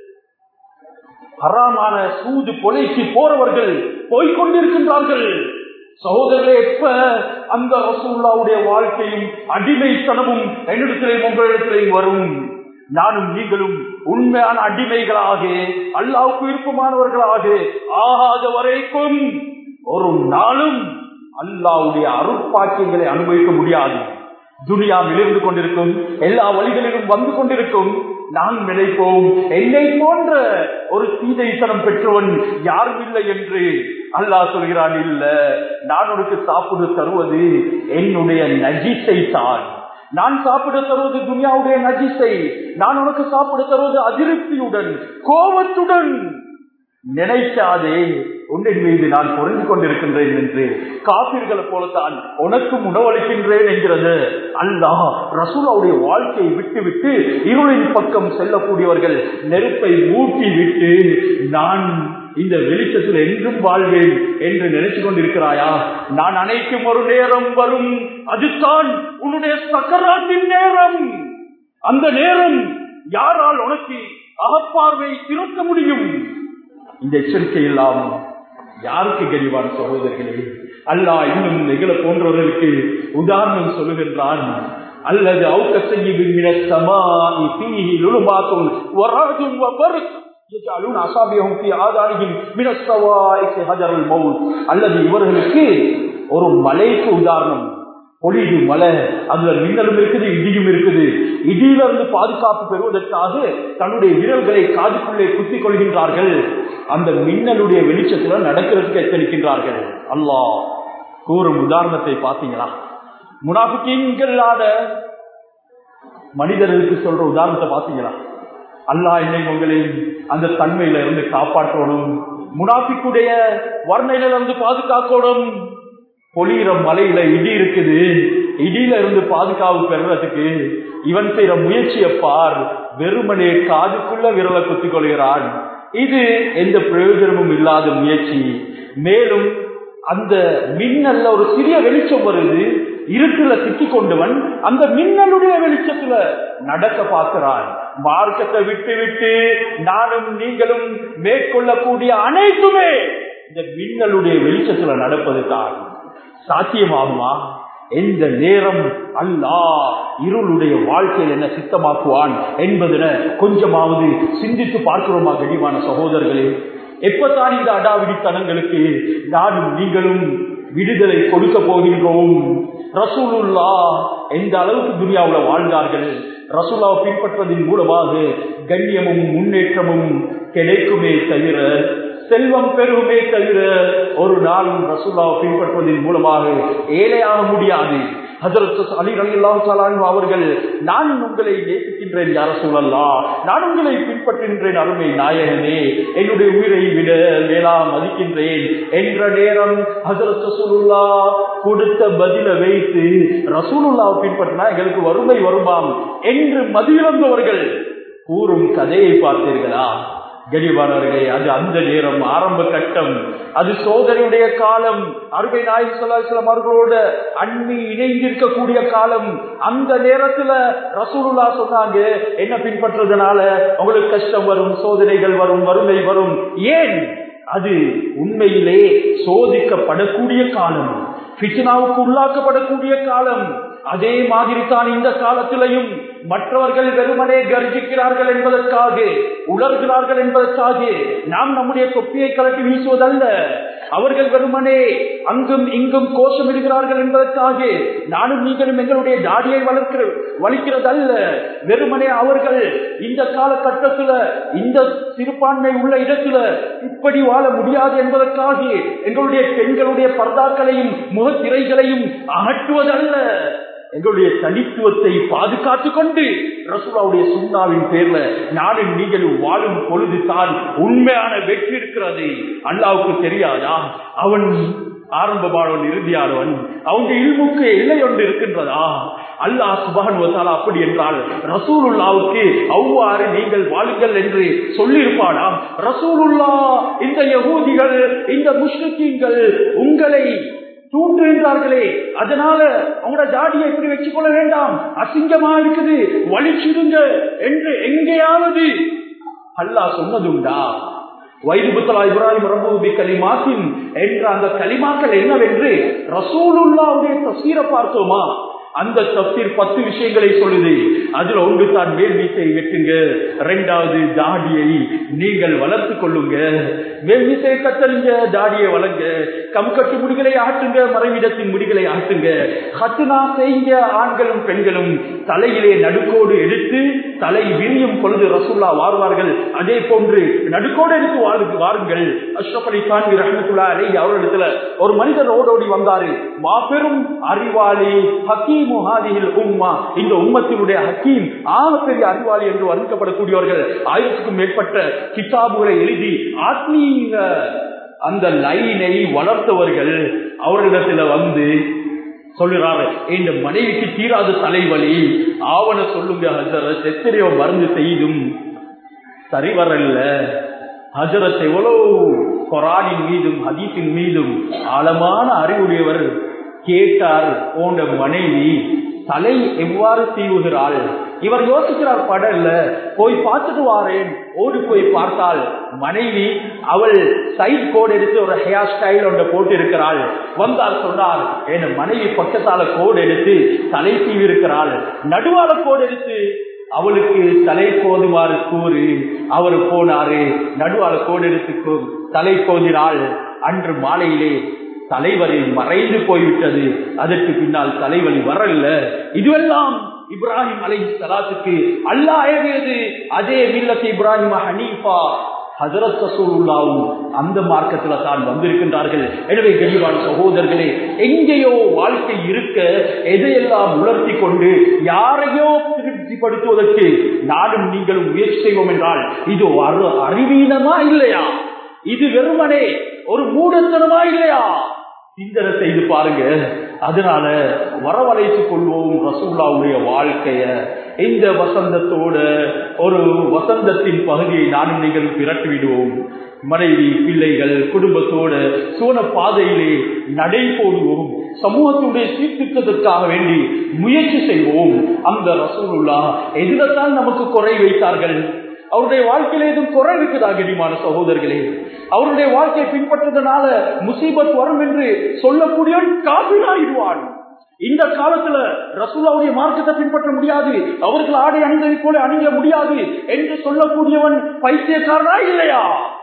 ஹராமான சூது கொலைக்கு போறவர்கள் போய்கொண்டிருக்கின்றார்கள் சகோதரர்களே எப்ப அந்த ரசூல்லாவுடைய வாழ்க்கையும் அடிமைத்தனமும் என்னிடத்திலேயும் உங்களிடத்திலேயும் வரும் நானும் நீங்களும் உண்மையான அடிமைகளாக அல்லாவுக்கு விருப்பமானவர்களாக ஆகாத வரைக்கும் ஒரு நாளும் அல்லாவுடைய அருட்பாக்கியங்களை அனுபவிக்க முடியாது துனியாவில் இருந்து கொண்டிருக்கும் எல்லா வழிகளிலும் வந்து கொண்டிருக்கும் நான் நினைப்போம் என்னை போன்ற ஒரு சீதைத்தனம் பெற்றவன் யாரும் இல்லை என்று அல்லாஹ் சொல்கிறான் இல்ல நான் உனக்கு சாப்பிட தருவது என்னுடைய நஜித்தை தான் நான் சாப்பிட தருவது துனியாவுடைய நஜிசை நான் உனக்கு சாப்பிட தருவது அதிருப்தியுடன் கோபத்துடன் நினைக்காதே உன்னின் மீது நான் புரிந்து கொண்டிருக்கின்றேன் என்று காப்பீர்களை போலத்தான் உனக்கும் உணவளிக்கின்றேன் என்கிறது அல்லாஹ் ரசூலாவுடைய வாழ்க்கையை விட்டு விட்டு இருளின் பக்கம் செல்லக்கூடியவர்கள் நெருப்பை மூட்டி விட்டு நான் இந்த வெளிச்சத்தில் என்றும் வாழ்வேன் என்று நினைச்சு கொண்டிருக்கிறாயா நான் அனைக்கும் ஒரு நேரம் வரும் அதுதான் உன்னுடைய சக்கராத்தின் நேரம் அந்த நேரம் யாரால் உனக்கு அகப்பார்வை திறக்க முடியும் இந்த எச்சரிக்கை இல்லாமல் யாருக்கு கரிவான் சகோதரர்களே அல்லா இன்னும் எங்களை போன்றவர்களுக்கு உதாரணம் சொல்லுகின்றான் அல்லது அவுக்க செய்யும் அல்லது இவர்களுக்கு ஒரு மலைக்கு உதாரணம் பொழிவு மலை அதுல மின்னலும் இருக்குது இடியும் இருக்குது இடியில இருந்து பாதுகாப்பு பெறுவதற்காக தன்னுடைய விரல்களை காதுக்குள்ளே குத்திக் கொள்கின்றார்கள் அந்த மின்னலுடைய வெளிச்சத்துல நடக்கிறதுக்கு எத்தனிக்கின்றார்கள் அல்லாஹ் கூறும் உதாரணத்தை பார்த்தீங்களா முனாஃபிக்கின்களாத மனிதர்களுக்கு சொல்ற உதாரணத்தை பார்த்தீங்களா அல்லாஹ் என்னை உங்களையும் அந்த தன்மையில இருந்து காப்பாற்றணும் முனாஃபிக்குடைய வர்ணையில இருந்து பாதுகாக்கணும் பொழியிற மலையில இடி இருக்குது இடியில இருந்து பாதுகாப்பு பெறுறதுக்கு இவன் செய்யற முயற்சியை பார் வெறுமனே காதுக்குள்ள விரலை குத்திக் கொள்கிறான் இது எந்த பிரயோஜனமும் இல்லாத முயற்சி மேலும் அந்த மின்னல்ல ஒரு சிறிய வெளிச்சம் வருது இருட்டுல சிக்கி கொண்டவன் அந்த மின்னலுடைய வெளிச்சத்துல நடக்க பார்க்கிறான் மார்க்கத்தை விட்டு விட்டு நானும் நீங்களும் மேற்கொள்ளக்கூடிய அனைத்துமே இந்த மின்னலுடைய வெளிச்சத்துல நடப்பது தான் சாத்தியமாகுமா எந்த நேரம் அல்லா இருளுடைய வாழ்க்கையில் என்ன சித்தமாக்குவான் என்பதன கொஞ்சமாவது சிந்தித்து பார்க்கிறோமா கடிவான சகோதரர்களே எப்பதான் இந்த அடாவிடித்தனங்களுக்கு நானும் நீங்களும் விடுதலை கொடுக்க போகின்றோம் ரசூலுல்லா எந்த அளவுக்கு துனியாவுல வாழ்ந்தார்கள் ரசூலாவை பின்பற்றதின் மூலமாக கண்ணியமும் முன்னேற்றமும் கிடைக்குமே தவிர செல்வம் பெறுமே தவிர ஒரு நாளும் ரசூல்லாவை பின்பற்றுவதன் மூலமாக ஏழையாக முடியாது அவர்கள் நான் உங்களை நேசிக்கின்றேன் யார சூழல்லா நான் உங்களை பின்பற்றுகின்றேன் அருமை நாயகனே என்னுடைய உயிரை விட மேலா மதிக்கின்றேன் என்ற நேரம் ஹசரத் ரசூலுல்லா கொடுத்த பதில வைத்து ரசூலுல்லாவை பின்பற்றினா எங்களுக்கு வறுமை வருமாம் என்று மதியிழந்தவர்கள் கூறும் கதையை பார்த்தீர்களா கனிவானவர்களே அது அந்த நேரம் ஆரம்ப கட்டம் அது சோதனையுடைய காலம் அருமை நாயக் சொல்லாஸ்லாம் அவர்களோட அண்ணி இணைந்திருக்கக்கூடிய காலம் அந்த நேரத்துல ரசூலுல்லா சொன்னாங்க என்ன பின்பற்றதுனால உங்களுக்கு கஷ்டம் வரும் சோதனைகள் வரும் வறுமை வரும் ஏன் அது உண்மையிலே சோதிக்கப்படக்கூடிய காலம் பிச்சனாவுக்கு உள்ளாக்கப்படக்கூடிய காலம் அதே மாதிரி தான் இந்த காலத்திலையும் மற்றவர்கள் வெறுமனே கர்ஜிக்கிறார்கள் என்பதற்காக உலர்கிறார்கள் என்பதற்காக நாம் நம்முடைய தொப்பியை கலட்டி வீசுவதல்ல அவர்கள் வெறுமனே அங்கும் இங்கும் கோஷமிடுகிறார்கள் என்பதற்காக நானும் நீங்களும் எங்களுடைய தாடியை வளர்க்கிற வலிக்கிறதல்ல வெறுமனே அவர்கள் இந்த காலகட்டத்தில் இந்த சிறுபான்மை உள்ள இடத்துல இப்படி வாழ முடியாது என்பதற்காக எங்களுடைய பெண்களுடைய பர்தாக்களையும் முகத்திரைகளையும் அகற்றுவதல்ல எங்களுடைய தனித்துவத்தை பாதுகாத்துக் கொண்டு ரசூலாவுடைய சுண்ணாவின் பேர்ல நானும் நீங்களும் வாழும் பொழுது தான் உண்மையான வெற்றி இருக்கிறது அல்லாவுக்கு தெரியாதா அவன் ஆரம்பமானவன் இறுதியானவன் அவங்க இல்முக்கு எல்லை ஒன்று இருக்கின்றதா அல்லாஹ் சுபான் வசாலா அப்படி என்றால் ரசூலுல்லாவுக்கு அவ்வாறு நீங்கள் வாழுங்கள் என்று சொல்லியிருப்பானாம் ரசூலுல்லா இந்த யகூதிகள் இந்த முஸ்லிக்கீங்கள் உங்களை தூண்டுகின்றார்களே அதனால அவங்களோட ஜாடியை இப்படி வச்சுக்கொள்ள வேண்டாம் அசிங்கமா இருக்குது வலிச்சிடுங்க என்று எங்கேயாவது அல்லாஹ் சொன்னதுண்டா வைதுபுத்தலா இப்ராஹிம் ரபூபி கலிமாத்தின் என்ற அந்த கலிமாக்கள் என்னவென்று ரசூலுல்லாவுடைய தசீரை பார்த்தோமா அந்த தப்சீர் பத்து விஷயங்களை சொல்லுது அதுல ஒன்று தான் மேல் மீசை வெட்டுங்க இரண்டாவது தாடியை நீங்கள் வளர்த்து கொள்ளுங்க மேல் மீசையை கத்தறிங்க தாடியை வளங்க கம்கட்டு முடிகளை ஆட்டுங்க மறைவிடத்தின் முடிகளை ஆட்டுங்க ஹத்துனா செய்ய ஆண்களும் பெண்களும் தலையிலே நடுக்கோடு எடுத்து தலை விரியும் பொழுது ரசுல்லா வாருவார்கள் அதே போன்று நடுக்கோடு எடுத்து வாரு வாருங்கள் அஷ்ரப் அலி கான்வி ரஹமத்துல்லா அலி அவரிடத்துல ஒரு மனிதர் ஓடோடி வந்தாரு மாபெரும் அறிவாளி ஹக்கீம் உம்மா இந்த உம்மத்தினுடைய ஹக்கீம் ஆகப்பெரிய அறிவாளி என்று வர்ணிக்கப்படக்கூடியவர்கள் ஆயிரத்துக்கும் மேற்பட்ட கிதாபுகளை எழுதி ஆத்மீக அந்த லைனை வளர்த்தவர்கள் அவர்களிடத்துல வந்து சொல்லுறாரு இந்த மனைவிக்கு தீராத தலைவலி ஆவண சொல்லுங்க ஹசரத் எத்தனையோ மருந்து செய்தும் சரி வரல ஹஜரத் எவ்வளவு கொரானின் மீதும் ஹதீஸின் மீதும் ஆழமான அறிவுடையவர் கேட்டார் போன்ற மனைவி தலை எவ்வாறு தீவுகிறாள் இவர் யோசிக்கிறார் படல்ல போய் பார்த்துட்டு வாரேன் ஓடி போய் பார்த்தால் மனைவி அவள் சைட் கோடு எடுத்து ஒரு ஹேர் ஸ்டைல் ஒன்றை போட்டு இருக்கிறாள் வந்தார் சொன்னார் என் மனைவி பக்கத்தால கோடு எடுத்து தலை தீவி இருக்கிறாள் நடுவால கோடு எடுத்து அவளுக்கு தலை போதுமாறு கூறு அவர் போனாரு நடுவால கோடு எடுத்து தலை போதினாள் அன்று மாலையிலே தலைவலி மறைந்து போய்விட்டது அதற்கு பின்னால் தலைவலி வரல இதுவெல்லாம் இப்ராஹிம் அலை சலாத்துக்கு அல்லா ஏவியது அதே மில்லத்து இப்ராஹிம் ஹனீஃபா ஹசரத் ரசூலுல்லாவும் அந்த மார்க்கத்துல தான் வந்திருக்கின்றார்கள் எனவே கனிவான சகோதரர்களே எங்கேயோ வாழ்க்கை இருக்க எதையெல்லாம் உணர்த்தி கொண்டு யாரையோ திருப்திப்படுத்துவதற்கு நானும் நீங்களும் முயற்சி செய்வோம் என்றால் இது அறிவீனமா இல்லையா இது வெறுமனே ஒரு மூடத்தனமா இல்லையா சிந்தனை செய்து பாருங்க அதனால வரவழைத்துக் கொள்வோம் ரசூல்லாவுடைய வாழ்க்கைய இந்த வசந்தத்தோட ஒரு வசந்தத்தின் பகுதியை நானும் நீங்கள் திரட்டி விடுவோம் மனைவி பிள்ளைகள் குடும்பத்தோட சோன பாதையிலே நடை போடுவோம் சமூகத்துடைய சீர்திருத்தத்திற்காக வேண்டி முயற்சி செய்வோம் அந்த ரசூலுல்லா எதிரத்தான் நமக்கு குறை வைத்தார்கள் அவருடைய வாழ்க்கையில எதுவும் குறை இருக்குதா கனிமான சகோதரர்களே அவருடைய வாழ்க்கையை பின்பற்றதுனால முசீபத் வரும் என்று சொல்லக்கூடியவன் காபிராயிடுவான் இந்த காலத்துல ரசூலாவுடைய மார்க்கத்தை பின்பற்ற முடியாது அவர்கள் ஆடை அணிந்ததை போல அணிய முடியாது என்று சொல்லக்கூடியவன் பைத்தியக்காரனா இல்லையா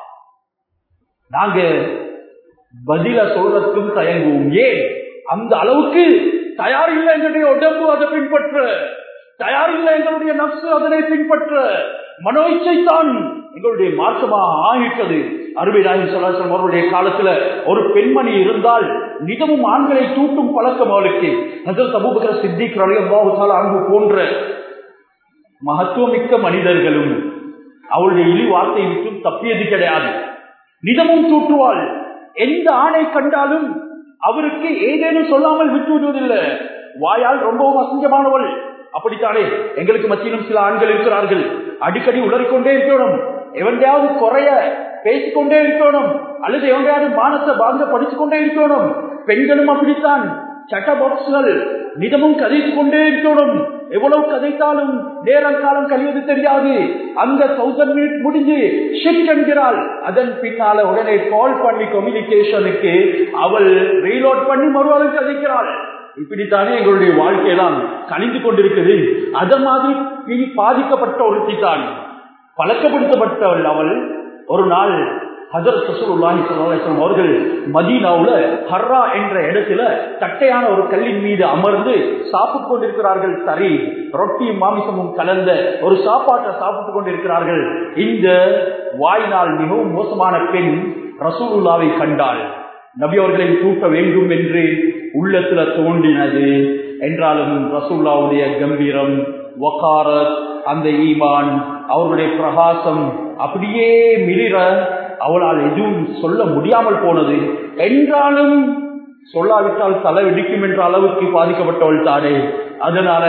நாங்க பதில சொல்றதுக்கும் தயங்குவோம் ஏன் அந்த அளவுக்கு தயார் இல்லை எங்களுடைய உடம்பு அதை பின்பற்ற தயார் இல்லை எங்களுடைய நப்சு அதனை பின்பற்ற மனோ இச்சைத்தான் எங்களுடைய மாற்றமாக ஆகிட்டது அருமை நாயகம் சொல்லாசன் அவருடைய காலத்துல ஒரு பெண்மணி இருந்தால் நிதமும் ஆண்களை தூட்டும் பழக்கம் அவளுக்கு ஹசரத் அபூபக்கர் சித்திக் ரலியல்லாஹு அன்பு போன்ற மகத்துவமிக்க மனிதர்களும் அவளுடைய இழி வார்த்தை விட்டும் தப்பியது கிடையாது நிதமும் தூட்டுவாள் எந்த ஆணை கண்டாலும் அவருக்கு ஏதேனும் சொல்லாமல் விட்டு விடுவதில்லை வாயால் ரொம்பவும் அசிங்கமானவள் அப்படித்தானே எங்களுக்கு மத்தியிலும் சில ஆண்கள் இருக்கிறார்கள் அடிக்கடி உளறிக்கொண்டே இருக்கணும் எவன்டையாவது குறைய பேசிக்கொண்டே இருக்கணும் அல்லது எவன்டையாவது மானத்தை பாங்க படித்துக் கொண்டே இருக்கணும் பெண்களும் அப்படித்தான் சட்ட பாக்ஸ்கள் நிதமும் கதைத்துக் கொண்டே இருக்கணும் எவ்வளவு கதைத்தாலும் நேரம் காலம் கழிவது தெரியாது அந்த தௌசண்ட் மினிட் முடிஞ்சு ஷிட் என்கிறாள் அதன் பின்னால உடனே கால் பண்ணி கம்யூனிகேஷனுக்கு அவள் ரீலோட் பண்ணி மறுவாரம் கதைக்கிறாள் இப்படித்தானே எங்களுடைய வாழ்க்கையெல்லாம் கழிந்து கொண்டிருக்குது அத மாதிரி இனி பாதிக்கப்பட்ட ஒருத்தி தான் பழக்கப்படுத்தப்பட்டவள் அவள் ஒரு நாள் ஹசரத் சசூலுல்லாஹி ஸல்லல்லாஹு அவர்கள் மதீனாவுல ஹர்ரா என்ற இடத்துல தட்டையான ஒரு கல்லின் மீது அமர்ந்து சாப்பிட்டு கொண்டிருக்கிறார்கள் சரி ரொட்டியும் மாமிசமும் கலந்த ஒரு சாப்பாட்டை சாப்பிட்டு கொண்டிருக்கிறார்கள் இந்த வாய்நாள் மிகவும் மோசமான பெண் ரசூலுல்லாவை கண்டாள் நபி அவர்களை தூக்க வேண்டும் என்று உள்ளத்துல தோன்றினது என்றாலும் ரசூல்லாவுடைய கம்பீரம் வக்காரத் அந்த ஈமான் அவர்களுடைய பிரகாசம் அப்படியே மிளிர அவளால் எதுவும் சொல்ல முடியாமல் போனது என்றாலும் சொல்லாவிட்டால் தலை வெடிக்கும் என்ற அளவுக்கு பாதிக்கப்பட்டவள் தானே அதனால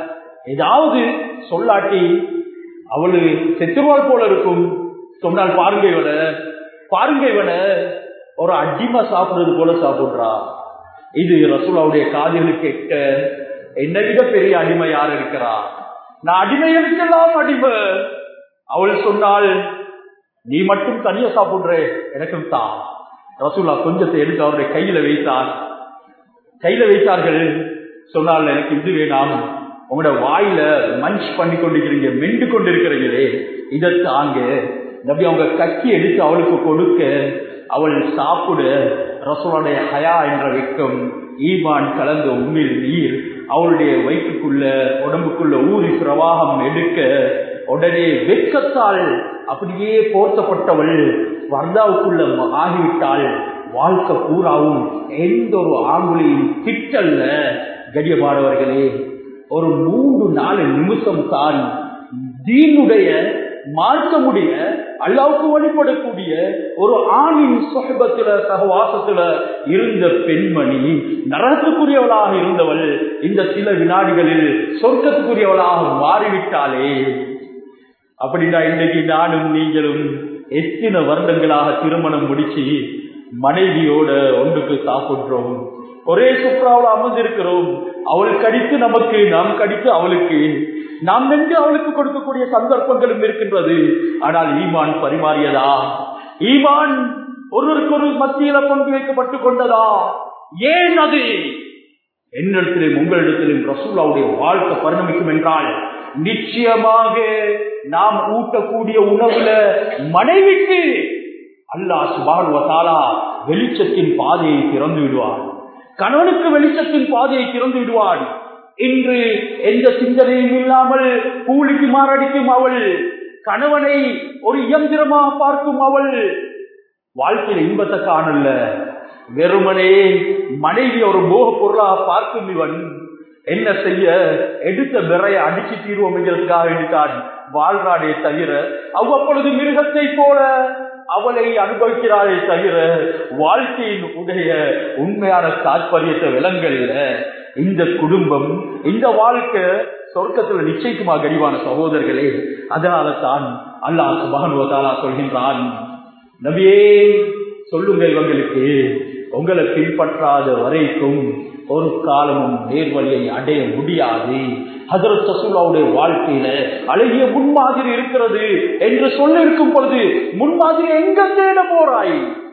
ஏதாவது சொல்லாட்டி அவளு செத்துருவாள் போல இருக்கும் சொன்னால் பாருங்க இவன பாருங்க இவன ஒரு அடிமை சாப்பிடுறது போல சாப்பிடுறா இது ரசூலாவுடைய காதில் கேட்க என்னை விட பெரிய அடிமை யார் இருக்கிறா நான் அடிமைகளுக்கெல்லாம் அடிமை அவள் சொன்னால் நீ மட்டும் தனியா சாப்பிடுற எனக்கும் தான் ரசூல்லா கொஞ்சத்தை எடுத்து அவருடைய கையில வைத்தார் கையில வைத்தார்கள் சொன்னால் எனக்கு இது வேணாம் உங்களோட வாயில மஞ்ச் பண்ணி கொண்டிருக்கிறீங்க மெண்டு கொண்டிருக்கிறீங்களே இதை தாங்க நபி அவங்க கக்கி எடுத்து அவளுக்கு கொடுக்க அவள் சாப்பிட ரசூலுடைய ஹயா என்ற வெக்கம் ஈமான் கலந்த உண்மையில் நீர் அவளுடைய வயிற்றுக்குள்ள உடம்புக்குள்ள ஊறி பிரவாகம் எடுக்க உடனே வெட்கத்தால் அப்படியே போர்த்தப்பட்டவள் வர்தாவுக்குள்ள ஆகிவிட்டாள் வாழ்க்கை பூராவும் எந்த ஒரு ஆங்குலையும் திட்டல்ல கடியமானவர்களே ஒரு மூன்று நாலு நிமிஷம் தான் தீனுடைய மார்க்கமுடைய அல்லாவுக்கு வழிபடக்கூடிய ஒரு ஆணின் சொகபத்துல சகவாசத்துல இருந்த பெண்மணி நரகத்துக்குரியவளாக இருந்தவள் இந்த சில வினாடிகளில் சொர்க்கத்துக்குரியவளாக மாறிவிட்டாளே அப்படின்னா இன்னைக்கு நானும் நீங்களும் எத்தனை வருடங்களாக திருமணம் முடிச்சு மனைவியோட ஒன்றுக்கு சாப்பிடுறோம் ஒரே சுற்றாவில் அமர்ந்திருக்கிறோம் அவள் கடித்து நமக்கு நாம் கடித்து அவளுக்கு நாம் நின்று அவளுக்கு கொடுக்கக்கூடிய சந்தர்ப்பங்களும் இருக்கின்றது ஆனால் ஈமான் பரிமாறியதா ஈமான் ஒருவருக்கொரு மத்தியில பங்கு வைக்கப்பட்டு கொண்டதா ஏன் அது என்னிடத்திலும் உங்களிடத்திலும் ரசூலாவுடைய வாழ்க்கை பரிணமிக்கும் என்றால் நிச்சயமாக நாம் ஊட்டக்கூடிய உணவுல மனைவிக்கு அல்லாஹ் சுபான் வசாலா வெளிச்சத்தின் பாதையை திறந்து விடுவார் கணவனுக்கு வெளிச்சத்தின் பாதையை திறந்து விடுவாள் இன்று எந்த சிந்தனையும் இல்லாமல் கூலிக்கு மாரடிக்கும் அவள் கணவனை ஒரு இயந்திரமாக பார்க்கும் அவள் வாழ்க்கையில் இன்பத்தை காணல வெறுமனே மனைவி ஒரு போக பொருளாக பார்க்கும் இவன் என்ன செய்ய எடுத்த விரைய அடிச்சு தீர்வோம் என்கிறதுக்காக வேண்டித்தான் வாழ்றாடே தவிர அவ்வப்பொழுது மிருகத்தை போல அவளை அனுபவிக்கிறாளே தவிர வாழ்க்கையின் உடைய உண்மையான தாற்பயத்தை விலங்கல்ல இந்த குடும்பம் இந்த வாழ்க்கை சொர்க்கத்துல நிச்சயிக்குமா கனிவான சகோதரர்களே அதனால தான் அல்லாஹ் சுபகனுவதாலா சொல்கின்றான் நபியே சொல்லுங்க இவங்களுக்கு உங்களை பின்பற்றாத வரைக்கும் ஒரு காலமும் நேர்வழியை அடைய முடியாது ஹதரத் சசூலாவுடைய வாழ்க்கையில அழகிய முன்மாதிரி இருக்கிறது என்று சொல்லிருக்கும் பொழுது முன்மாதிரி எங்க தேட போறாய்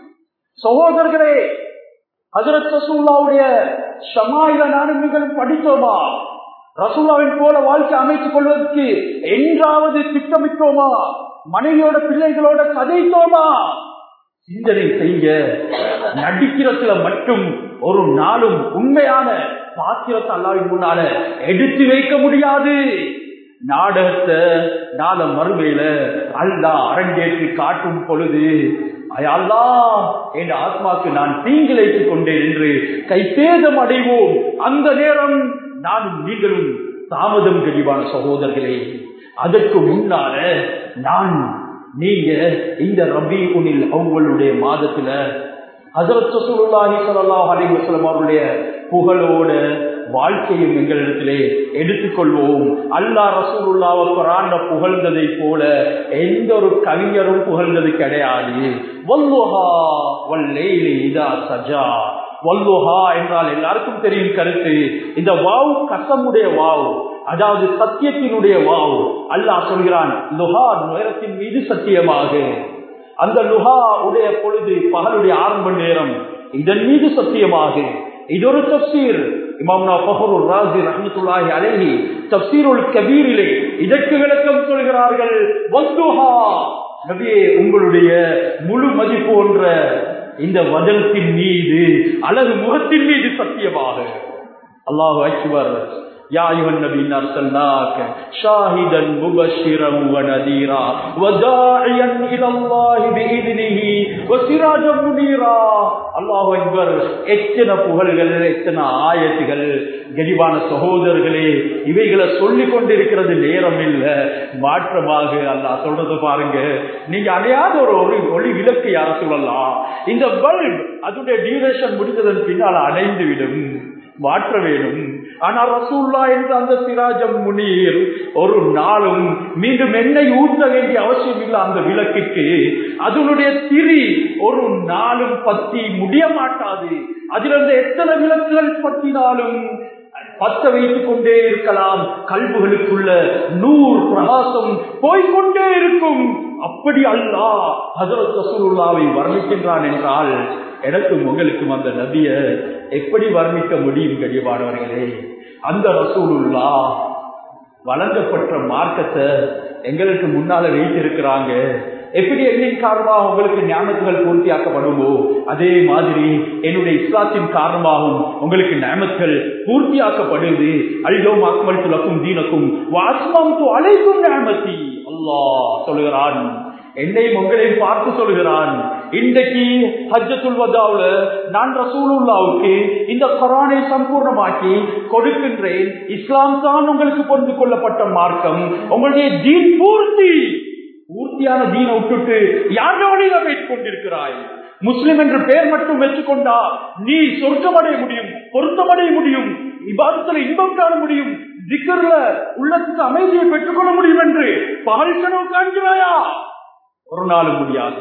சகோதரர்களே ஹசரத் ரசூல்லாவுடைய ஷமாயில நானும் நீங்கள் படித்தோமா ரசூல்லாவின் போல வாழ்க்கை அமைத்துக் கொள்வதற்கு என்றாவது திட்டமிட்டோமா மனைவியோட பிள்ளைகளோட கதைத்தோமா சிந்தனை செய்ய நடிக்கிறதுல மட்டும் ஒரு நாளும் உண்மையான பாத்திரத்தை அல்லாவின் முன்னால எடுத்து வைக்க முடியாது நாடகத்தை நாள மறுமையில அல்லா அரங்கேற்றி காட்டும் பொழுது அயல்லா என் ஆத்மாக்கு நான் தீங்கிழைத்துக் கொண்டேன் என்று கைப்பேதம் அடைவோம் அந்த நேரம் நானும் நீங்களும் தாமதம் கழிவான சகோதரர்களே அதற்கு முன்னால நான் நீங்க இந்த ரபி உனில் அவ்வளுடைய மாதத்துல ஹசரத் சுல்லாஹி சல்லாஹ் அலி வசலம் அவருடைய புகழோட வாழ்க்கையும் எங்களிடத்திலே எடுத்துக்கொள்வோம் அல்லா ரசூலுல்லாவை குரான புகழ்ந்ததை போல எந்த ஒரு கவிஞரும் புகழ்ந்தது கிடையாது வல்லுஹா வல்லேலி இதா சஜா வல்லுஹா என்றால் எல்லாருக்கும் தெரியும் கருத்து இந்த வாவ் கசமுடைய வாவ் அதாவது சத்தியத்தினுடைய வாவ் அல்லாஹ் சொல்கிறான் லுஹா நேரத்தின் மீது சத்தியமாக அந்த லுஹா உடைய பொழுது பகலுடைய ஆரம்ப நேரம் இதன் மீது சத்தியமாக இது ஒரு தப்சீர் இமாம்னா ஃபஹருர் ராசி ரஹ்மத்துல்லாஹி அலைஹி தப்சீருல் கபீரிலே இதற்கு விளக்கம் சொல்கிறார்கள் வந்துஹா நபியே உங்களுடைய முழு மதிப்பு போன்ற இந்த வதனத்தின் மீது அல்லது முகத்தின் மீது சத்தியமாக அல்லாஹு அக்பர் يا أيها النبي أرسلناك شاهدا مبشرا ونذيرا وداعيا إلى الله بإذنه وسراجا منيرا الله أكبر எத்தனை புகழ்கள் எத்தனை ஆயத்துகள் கரிவான சகோதரர்களே இவைகளை சொல்லிக் கொண்டிருக்கிறது நேரம் இல்ல மாற்றமாக அல்லாஹ் சொல்றது பாருங்க நீங்க அடையாத ஒரு ஒளி ஒளி விளக்கு யார சொல்லலாம் இந்த பல்ப் அதனுடைய டியூரேஷன் முடிந்ததன் பின்னால் அடைந்து விடும் மாற்ற வேணும் ஆனால் ரசூல்லா என்ற அந்த சிராஜம் முனீர் ஒரு நாளும் மீண்டும் எண்ணெய் ஊற்ற வேண்டிய அவசியம் இல்லை அந்த விளக்குக்கு அதனுடைய திரி ஒரு நாளும் பத்தி முடிய மாட்டாது அதிலிருந்து எத்தனை விளக்குகள் பத்தினாலும் பத்த வைத்துக் கொண்டே இருக்கலாம் கல்புகளுக்குள்ள நூறு பிரகாசம் போய்கொண்டே இருக்கும் அப்படி அல்லா ஹசரத் ரசூலுல்லாவை வர்ணிக்கின்றான் என்றால் எனக்கும் உங்களுக்கும் அந்த நபிய எப்படி வர்ணிக்க முடியும் கடிவானவர்களே அந்த ரசூலுல்லா வழங்கப்பட்ட மார்க்கத்தை எங்களுக்கு முன்னால வைத்திருக்கிறாங்க எப்படி எண்ணின் காரணமாக உங்களுக்கு ஞானத்துகள் பூர்த்தியாக்கப்படுமோ அதே மாதிரி என்னுடைய இஸ்லாத்தின் காரணமாகவும் உங்களுக்கு ஞானத்துகள் பூர்த்தியாக்கப்படுது அல்யோ அக்மல் துலக்கும் தீனக்கும் வாஸ்மம் து அழைக்கும் ஞானத்தி அல்லாஹ் சொல்லுகிறான் என்னையும் உங்களையும் பார்த்து சொல்கிறான் இன்றைக்கு ஹஜ்ஜத்துல் வதாவுல நான் ரசூலுல்லாவுக்கு இந்த குரானை சம்பூர்ணமாக்கி கொடுக்கின்றேன் இஸ்லாம் தான் உங்களுக்கு பொருந்து கொள்ளப்பட்ட மார்க்கம் உங்களுடைய தீன் பூர்த்தி பூர்த்தியான தீனை விட்டுட்டு யாரோ வழியில வைத்துக் கொண்டிருக்கிறாய் முஸ்லிம் என்று பெயர் மட்டும் வச்சுக்கொண்டா நீ சொர்க்கமடைய முடியும் பொருத்தமடைய முடியும் இவ்வாரத்தில் இன்பம் காண முடியும் திக்கர்ல உள்ளத்துக்கு அமைதியை பெற்றுக்கொள்ள முடியும் என்று பகல் கனவு காண்கிறாயா ஒரு நாளும் முடியாது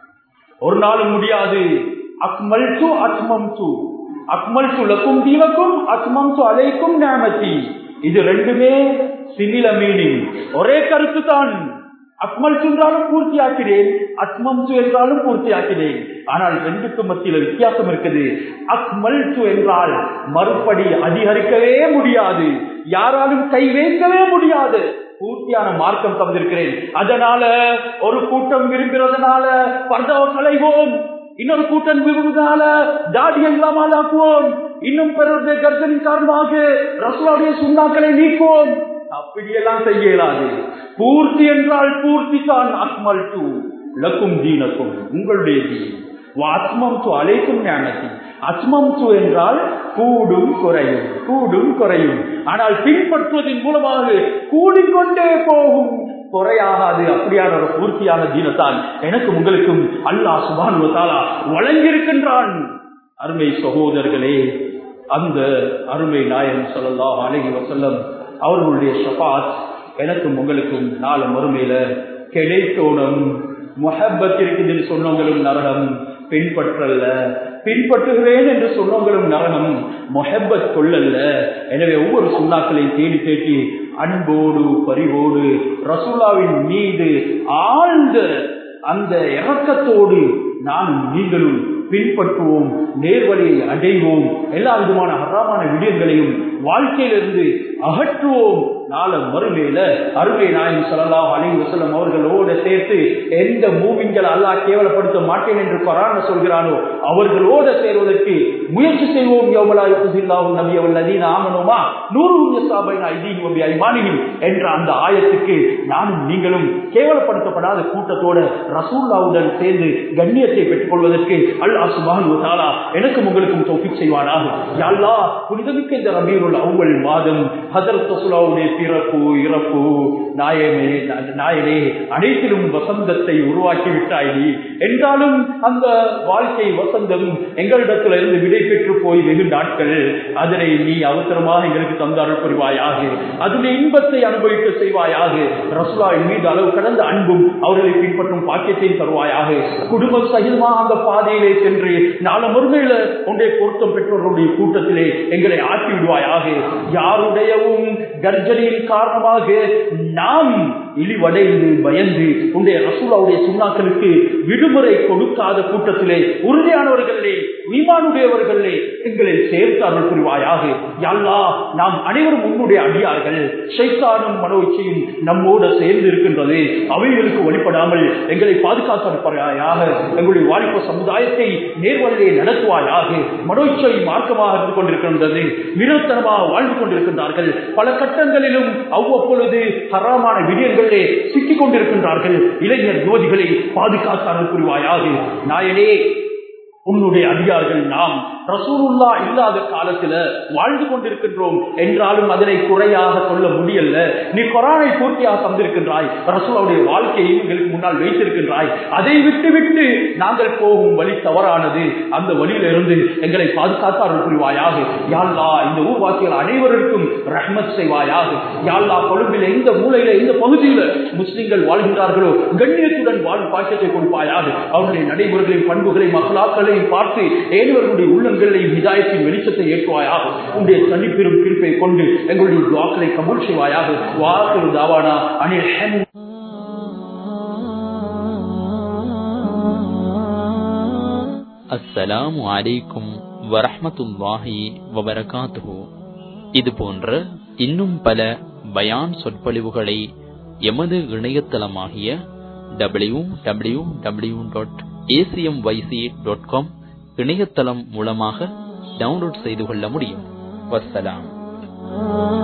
ஒரு நாளும் முடியாது அக்மல் டு அக்மம் டு அக்மல் டு லக்கும் தீனக்கும் அக்மம் டு அலைக்கும் ஞானத்தி இது ரெண்டுமே சிமில மீனிங் ஒரே கருத்து தான் அக்மல் என்றாலும் பூர்த்தியாக்கிறேன் அக்மம் என்றாலும் பூர்த்தியாக்கிறேன் ஆனால் ரெண்டுக்கு மத்தியில் வித்தியாசம் இருக்குது அக்மல் என்றால் மறுபடி அதிகரிக்கவே முடியாது யாராலும் கை வைக்கவே முடியாது பூர்த்தியான மார்க்கம் தந்திருக்கிறேன் அதனால ஒரு கூட்டம் விரும்புறதுனால பர்தவ களைவோம் இன்னொரு கூட்டம் விரும்புவதால தாடி இல்லாமல் ஆக்குவோம் இன்னும் பிறருடைய கர்ப்பனின் காரணமாக ரசோடைய சுண்ணாக்களை நீக்குவோம் அப்படியெல்லாம் செய்ய இயலாது பூர்த்தி என்றால் பூர்த்தி தான் அக்மல் டு லக்கும் தீனக்கும் உங்களுடைய தீன் ஆத்மம் து அழைக்கும் ஞானத்தி அஸ்மம் து என்றால் கூடும் குறையும் கூடும் குறையும் ஆனால் பின்பற்றுவதன் மூலமாக கூடிக்கொண்டே போகும் குறையாகாது அப்படியான ஒரு பூர்த்தியான தீனத்தான் எனக்கும் உங்களுக்கும் அல்லாஹ் சுபானுவத்தாலா வழங்கியிருக்கின்றான் அருமை சகோதரர்களே அந்த அருமை நாயகம் சொல்லலாம் அழகி வசல்லம் அவர்களுடைய ஷபாத் எனக்கும் உங்களுக்கும் நாலு மறுமையில கிடைத்தோணும் முஹப்பத் இருக்குதுன்னு சொன்னவங்களும் நரகம் பின்பற்றல்ல பின்பற்றுகிறேன் என்று சொன்னவங்களும் நரகம் மொஹப்பத் கொள்ளல்ல எனவே ஒவ்வொரு சுண்ணாக்களையும் தேடி தேடி அன்போடு பரிவோடு ரசூல்லாவின் மீது ஆழ்ந்த அந்த இறக்கத்தோடு நானும் நீங்களும் பின்பற்றுவோம் நேர்வழியை அடைவோம் எல்லா விதமான ஹராமான விடயங்களையும் வாழ்க்கையிலிருந்து அகற்றுவோம் நாள மறுமையில அருமை நாயகம் சொல்லலாம் அலி வசலம் அவர்களோடு சேர்த்து எந்த மூவிங்கள் அல்லா கேவலப்படுத்த மாட்டேன் என்று பரான சொல்கிறானோ அவர்களோடு சேர்வதற்கு முயற்சி செய்வோம் எவ்வளவு நபி அவள் ஆமனுமா நூறு ஐமானியும் என்ற அந்த ஆயத்துக்கு நானும் நீங்களும் கேவலப்படுத்தப்படாத கூட்டத்தோட ரசூல்லாவுடன் சேர்ந்து கண்ணியத்தை பெற்றுக் கொள்வதற்கு அல்லா சுபான் தாலா எனக்கும் உங்களுக்கும் தோப்பிக் செய்வானாக யாழ்லா புனிதமிக்க இந்த ரபீருள் அவ்வள் மாதம் ஹதரத் ரசூலாவுடைய பிறப்பு இறப்பு நாயமே நாயனே அனைத்திலும் வசந்தத்தை உருவாக்கி விட்டாய் நீ என்றாலும் அந்த வாழ்க்கை வசந்தம் எங்களிடத்துல இருந்து விடை பெற்று போய் வெகு நாட்கள் அதனை நீ அவசரமாக எங்களுக்கு தந்தார்கள் புரிவாயாக அதில் இன்பத்தை அனுபவிக்க செய்வாயாக ரசுலாவின் மீது அளவு கடந்த அன்பும் அவர்களை பின்பற்றும் பாக்கியத்தையும் தருவாயாக குடும்பம் சகிதமாக அந்த பாதையிலே சென்று நாள மறுமையில உன்னுடைய பொருத்தம் பெற்றோர்களுடைய கூட்டத்திலே எங்களை ஆக்கி விடுவாயாக யாருடையவும் கர்ஜனையின் காரணமாக நாம் இழிவடைந்து பயந்து உன்னுடைய ரசூலாவுடைய சுண்ணாக்களுக்கு விடுமுறை கொடுக்காத கூட்டத்திலே உறுதியானவர்களே ஈமானுடையவர்களே எங்களை சேர்த்து அருள் புரிவாயாக யல்லா நாம் அனைவரும் உன்னுடைய அடியார்கள் ஷைத்தானும் மனோச்சையும் நம்மோடு சேர்ந்து இருக்கின்றது அவைகளுக்கு வழிபடாமல் எங்களை பாதுகாத்தருப்பாயாக எங்களுடைய வாலிப சமுதாயத்தை நேர்வழியை நடத்துவாயாக மனோச்சை மார்க்கமாக இருந்து கொண்டிருக்கின்றது மிருத்தனமாக வாழ்ந்து கொண்டிருக்கின்றார்கள் பல கட்டங்களிலும் அவ்வப்பொழுது ஹராமான விடயங்களிலே சிக்கிக் கொண்டிருக்கின்றார்கள் இளைஞர் யுவதிகளை பாதுகாத்தார்கள் புரிவாயாக நாயனே உன்னுடைய அதிகாரிகள் நாம் ரசூலுல்லா இல்லாத காலத்துல வாழ்ந்து கொண்டிருக்கின்றோம் என்றாலும் அதனை குறையாக சொல்ல முடியல நீ கொரானை பூர்த்தியாக தந்திருக்கின்றாய் ரசூலுடைய வாழ்க்கையை எங்களுக்கு முன்னால் வைத்திருக்கின்றாய் அதை விட்டு விட்டு நாங்கள் போகும் வழி தவறானது அந்த வழியிலிருந்து எங்களை பாதுகாத்தார்கள் புரிவாயாக யாழ்லா இந்த ஊர்வாசிகள் அனைவருக்கும் ரஹ்மத் செய்வாயாக யாழ்லா கொழும்பில் எந்த மூலையில எந்த பகுதியில முஸ்லிம்கள் வாழ்கின்றார்களோ கண்ணியத்துடன் வாழும் பாக்கியத்தை கொடுப்பாயாக அவருடைய நடைமுறைகளையும் பண்புகளையும் மகளாக்களையும் பார்த்து ஏழுவர்களுடைய உள்ளங்களையும் ஹிதாயத்தின் வெளிச்சத்தை ஏற்றுவாயாக உன்னுடைய தனிப்பெரும் கிருப்பை கொண்டு எங்களுடைய துவாக்களை கபூல் செய்வாயாக வாக்கு தாவானா அனில் ஹெம் அஸ்ஸலாமு அலைக்கும் வரஹ்மத்துல்லாஹி வபரகாத்துஹு இது போன்ற இன்னும் பல பயான் சொற்பொழிவுகளை எமது இணையதளமாகிய W W W dot ACM YC dot com இணையதளம் மூலமாக டவுன்லோட் செய்து கொள்ள முடியும் வஸ்ஸலாம்